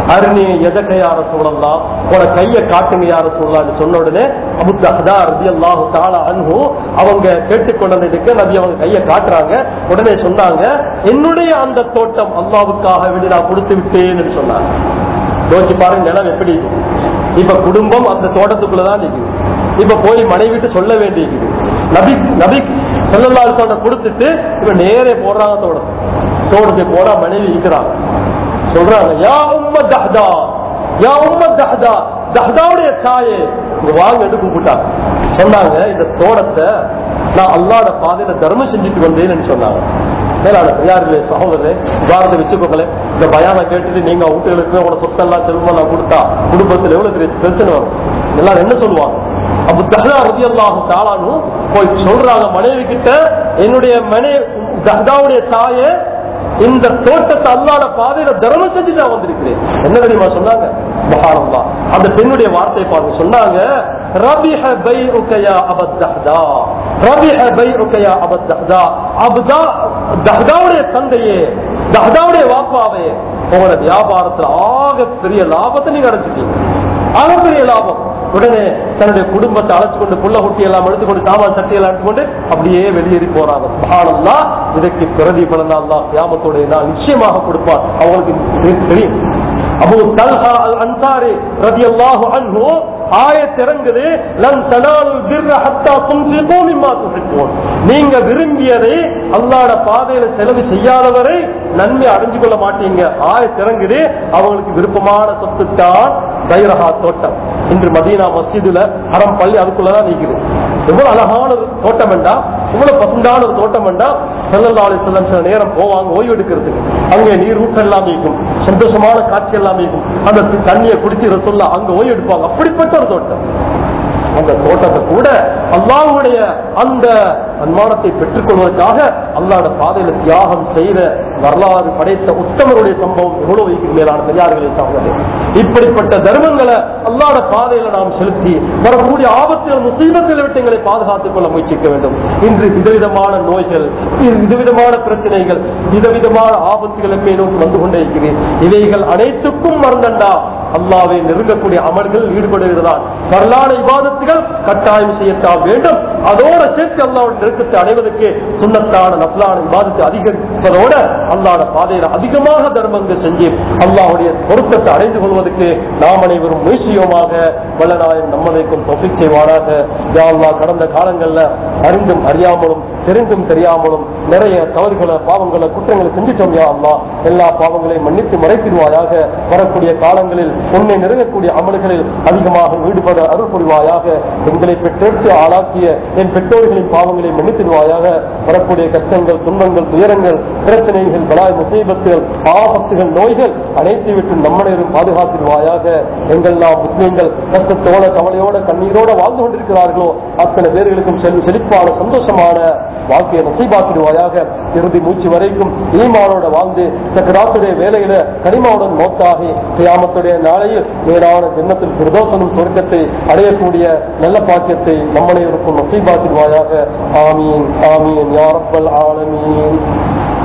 அருணி எதக்க யார சூழலாம் உன கைய காட்டுங்க யார சூழலாம்னு சொன்ன உடனே அபு தஹதா ரதி அல்லாஹு தாலா அன்ஹு அவங்க கேட்டுக்கொண்டதுக்கு நபி அவங்க கைய காட்டுறாங்க உடனே சொன்னாங்க என்னுடைய அந்த தோட்டம் அல்லாவுக்காக வேண்டி நான் கொடுத்து விட்டேன்னு சொன்னாங்க யோசிச்சு பாருங்க நிலம் எப்படி இருக்கு. இப்ப குடும்பம் அந்த தோட்டத்துக்குள்ளதான் நிக்குது இப்ப போய் மனைவிட்டு சொல்ல வேண்டியிருக்குது நபி நபி சொல்லலால் சொன்ன கொடுத்துட்டு இப்ப நேரே போடுறாங்க தோட்டம் தோட்டத்துக்கு போனா மனைவி இருக்கிறாங்க சொல்றாங்க யா உம்ம தஹ்தா யா உம்ம தஹ்தா தஹ்தாவுடைய தாயே இங்க வாங்கன்னு கூப்பிட்டாங்க சொன்னாங்க இந்த தோட்டத்தை நான் அல்லாட பாதையில தர்மம் செஞ்சுட்டு வந்தேன்னு சொன்னாங்க மேலான பெரியார்களே சகோதரே உதாரணத்தை வச்சுக்கோங்களேன் இந்த பயானை கேட்டுட்டு நீங்க வீட்டுகளுக்கு உங்களோட சொத்தெல்லாம் செல்வம் நான் கொடுத்தா குடும்பத்துல எவ்வளவு பெரிய பிரச்சனை வரும் எல்லாரும் என்ன சொல்லுவாங்க அப்ப தஹ்தா ரதி அல்லாஹு தாலானு போய் சொல்றாங்க மனைவி கிட்ட என்னுடைய மனை தஹ்தாவுடைய தாயே இந்த தோட்டத்தை அல்லாத பாதையில தர்மம் செஞ்சு நான் வந்திருக்கிறேன் என்ன தெரியுமா சொன்னாங்க மகாரம்மா அந்த பெண்ணுடைய வார்த்தை பாருங்க சொன்னாங்க ரபிஹ பைஉக யா அபத் தஹ்தா ரபிஹ பைஉக யா அபத் தஹ்தா அப்தா தஹ்தாவுடைய தந்தையே தஹ்தாவுடைய வாப்பாவே உங்களோட வியாபாரத்துல ஆக பெரிய லாபத்தை நீங்க அடைச்சிட்டீங்க ஆக பெரிய லாபம் உடனே தன்னுடைய குடும்பத்தை அழைச்சு கொண்டு புள்ள குட்டி எல்லாம் எடுத்துக்கொண்டு சாமான் சட்டி எல்லாம் எடுத்துக்கொண்டு அப்படியே வெளியேறி போறாங்க சுப்ஹானல்லா இதற்கு பிரதிபலன் அல்லாஹ் கியாமத்தோட நான் நிச்சயமாக கொடுப்பான் அவங்களுக்கு தெ- தெரியும் அபு தல்ஹா அல் அன்சாரி ரலியல்லாஹு அன்ஹு ஆயத் இறங்குது லன் தனாலுல் பிர்ர ஹத்தா துன்ஃபிகு மிம்மா துஹிப்பூன் நீங்க விரும்பியதை அல்லாஹ்ட பாதையில செலவு செய்யாதவரை நன்மை அடைஞ்சு கொள்ள மாட்டீங்க ஆயத் இறங்குது அவங்களுக்கு விருப்பமான சொத்து தான் தைரஹா தோட்டம் இன்று மதீனா மஸ்ஜிதுல அறம் பள்ளி அதுக்குள்ளதான் நிக்குது எவ்வளவு அழகான ஒரு தோட்டம் வேண்டா இவ்வளவு பசுந்தான ஒரு தோட்டம் வேண்டா செல்லல்லா அலிஸ்லாம் சில நேரம் போவாங்க ஓய்வு எடுக்கிறதுக்கு அங்கே நீர் ஊற்றெல்லாம் இருக்கும் சந்தோஷமான காட்சி எல்லாம் இருக்கும் அந்த தண்ணியை குடிச்சு ரசோல்லா அங்க ஓய்வு எடுப்பாங்க அப்படிப்பட்ட ஒரு தோட்டம் அந்த தோட்டத்தை கூட அல்லாஹ்வுடைய அந்த சன்மானத்தை பெற்றுக் கொள்வதற்காக அல்லாஹ்ட பாதையில தியாகம் செய்த வரலாறு படைத்த உத்தமருடைய சம்பவம் எவ்வளவு வைக்கும் மேலான பெரியார்களே சகோதரே இப்படிப்பட்ட தர்மங்களை அல்லாஹ்ட பாதையில நாம் செலுத்தி வரக்கூடிய ஆபத்தில் முசீபத்தில் விட்டு எங்களை பாதுகாத்துக் கொள்ள முயற்சிக்க வேண்டும் இன்று விதவிதமான நோய்கள் விதவிதமான பிரச்சனைகள் விதவிதமான ஆபத்துகள் எம்மை நோக்கி வந்து கொண்டே இருக்கிறேன் இவைகள் அனைத்துக்கும் மறந்தண்டா அல்லாவை நெருங்கக்கூடிய அமல்கள் ஈடுபடுகிறதான் வரலாறு இபாதத்துகள் கட்டாயம் செய்யத்தான் வேண்டும் அதோட சேர்த்து அல்லாவோட நெருக்கத்தை அடைவதற்கு சுண்ணத்தான நப்லான இபாதத்தை அதிகரிப்பதோட அல்லாட பாதையில அதிகமாக தர்மங்கள் செஞ்சு அல்லாஹ்வுடைய பொருத்தத்தை அடைந்து கொள்வதற்கு நாம் அனைவரும் முயற்சியோமாக வல்லநாயன் நம்மதைக்கும் தொஃபிக் செய்வாராக யா அல்லாஹ் கடந்த காலங்கள்ல அறிந்தும் அறியாமலும் தெரிந்தும் தெரியாமலும் நிறைய தவறுகளை பாவங்களை குற்றங்களை செஞ்சிட்டோம் யா அல்லாஹ் எல்லா பாவங்களையும் மன்னித்து மறைத்திடுவாயாக வரக்கூடிய காலங்களில் உன்னை நெருங்கக்கூடிய அமல்களில் அதிகமாக ஈடுபட அருள் புரிவாயாக எங்களை பெற்றெடுத்து ஆளாக்கிய என் பெற்றோர்களின் பாவங்களை மன்னித்திடுவாயாக வரக்கூடிய கஷ்டங்கள் துன்பங்கள் துயரங்கள் பிரச்சனைகள் பலாய் முசீபத்துகள் ஆபத்துகள் நோய்கள் அனைத்தை விட்டு நம்மனையும் பாதுகாத்திடுவாயாக எங்கெல்லாம் முஸ்லீம்கள் கஷ்டத்தோட கவலையோட கண்ணீரோட வாழ்ந்து கொண்டிருக்கிறார்களோ அத்தனை பேர்களுக்கும் செல் செழிப்பான சந்தோஷமான வாழ்க்கையை நசைபாக்கிடுவாயாக இறுதி மூச்சு வரைக்கும் ஈமானோட வாழ்ந்து சக்கராத்துடைய வேலையில கனிமாவுடன் மோத்தாகி கியாமத்துடைய நாளையில் மேலான ஜென்னத்தில் பிரதோஷனும் சொர்க்கத்தை அடையக்கூடிய நல்ல பாக்கியத்தை நம்மனைவருக்கும் நசைபாக்கிடுவாயாக ஆமீன் ஆமீன் யாரப்பல் ஆலமீன்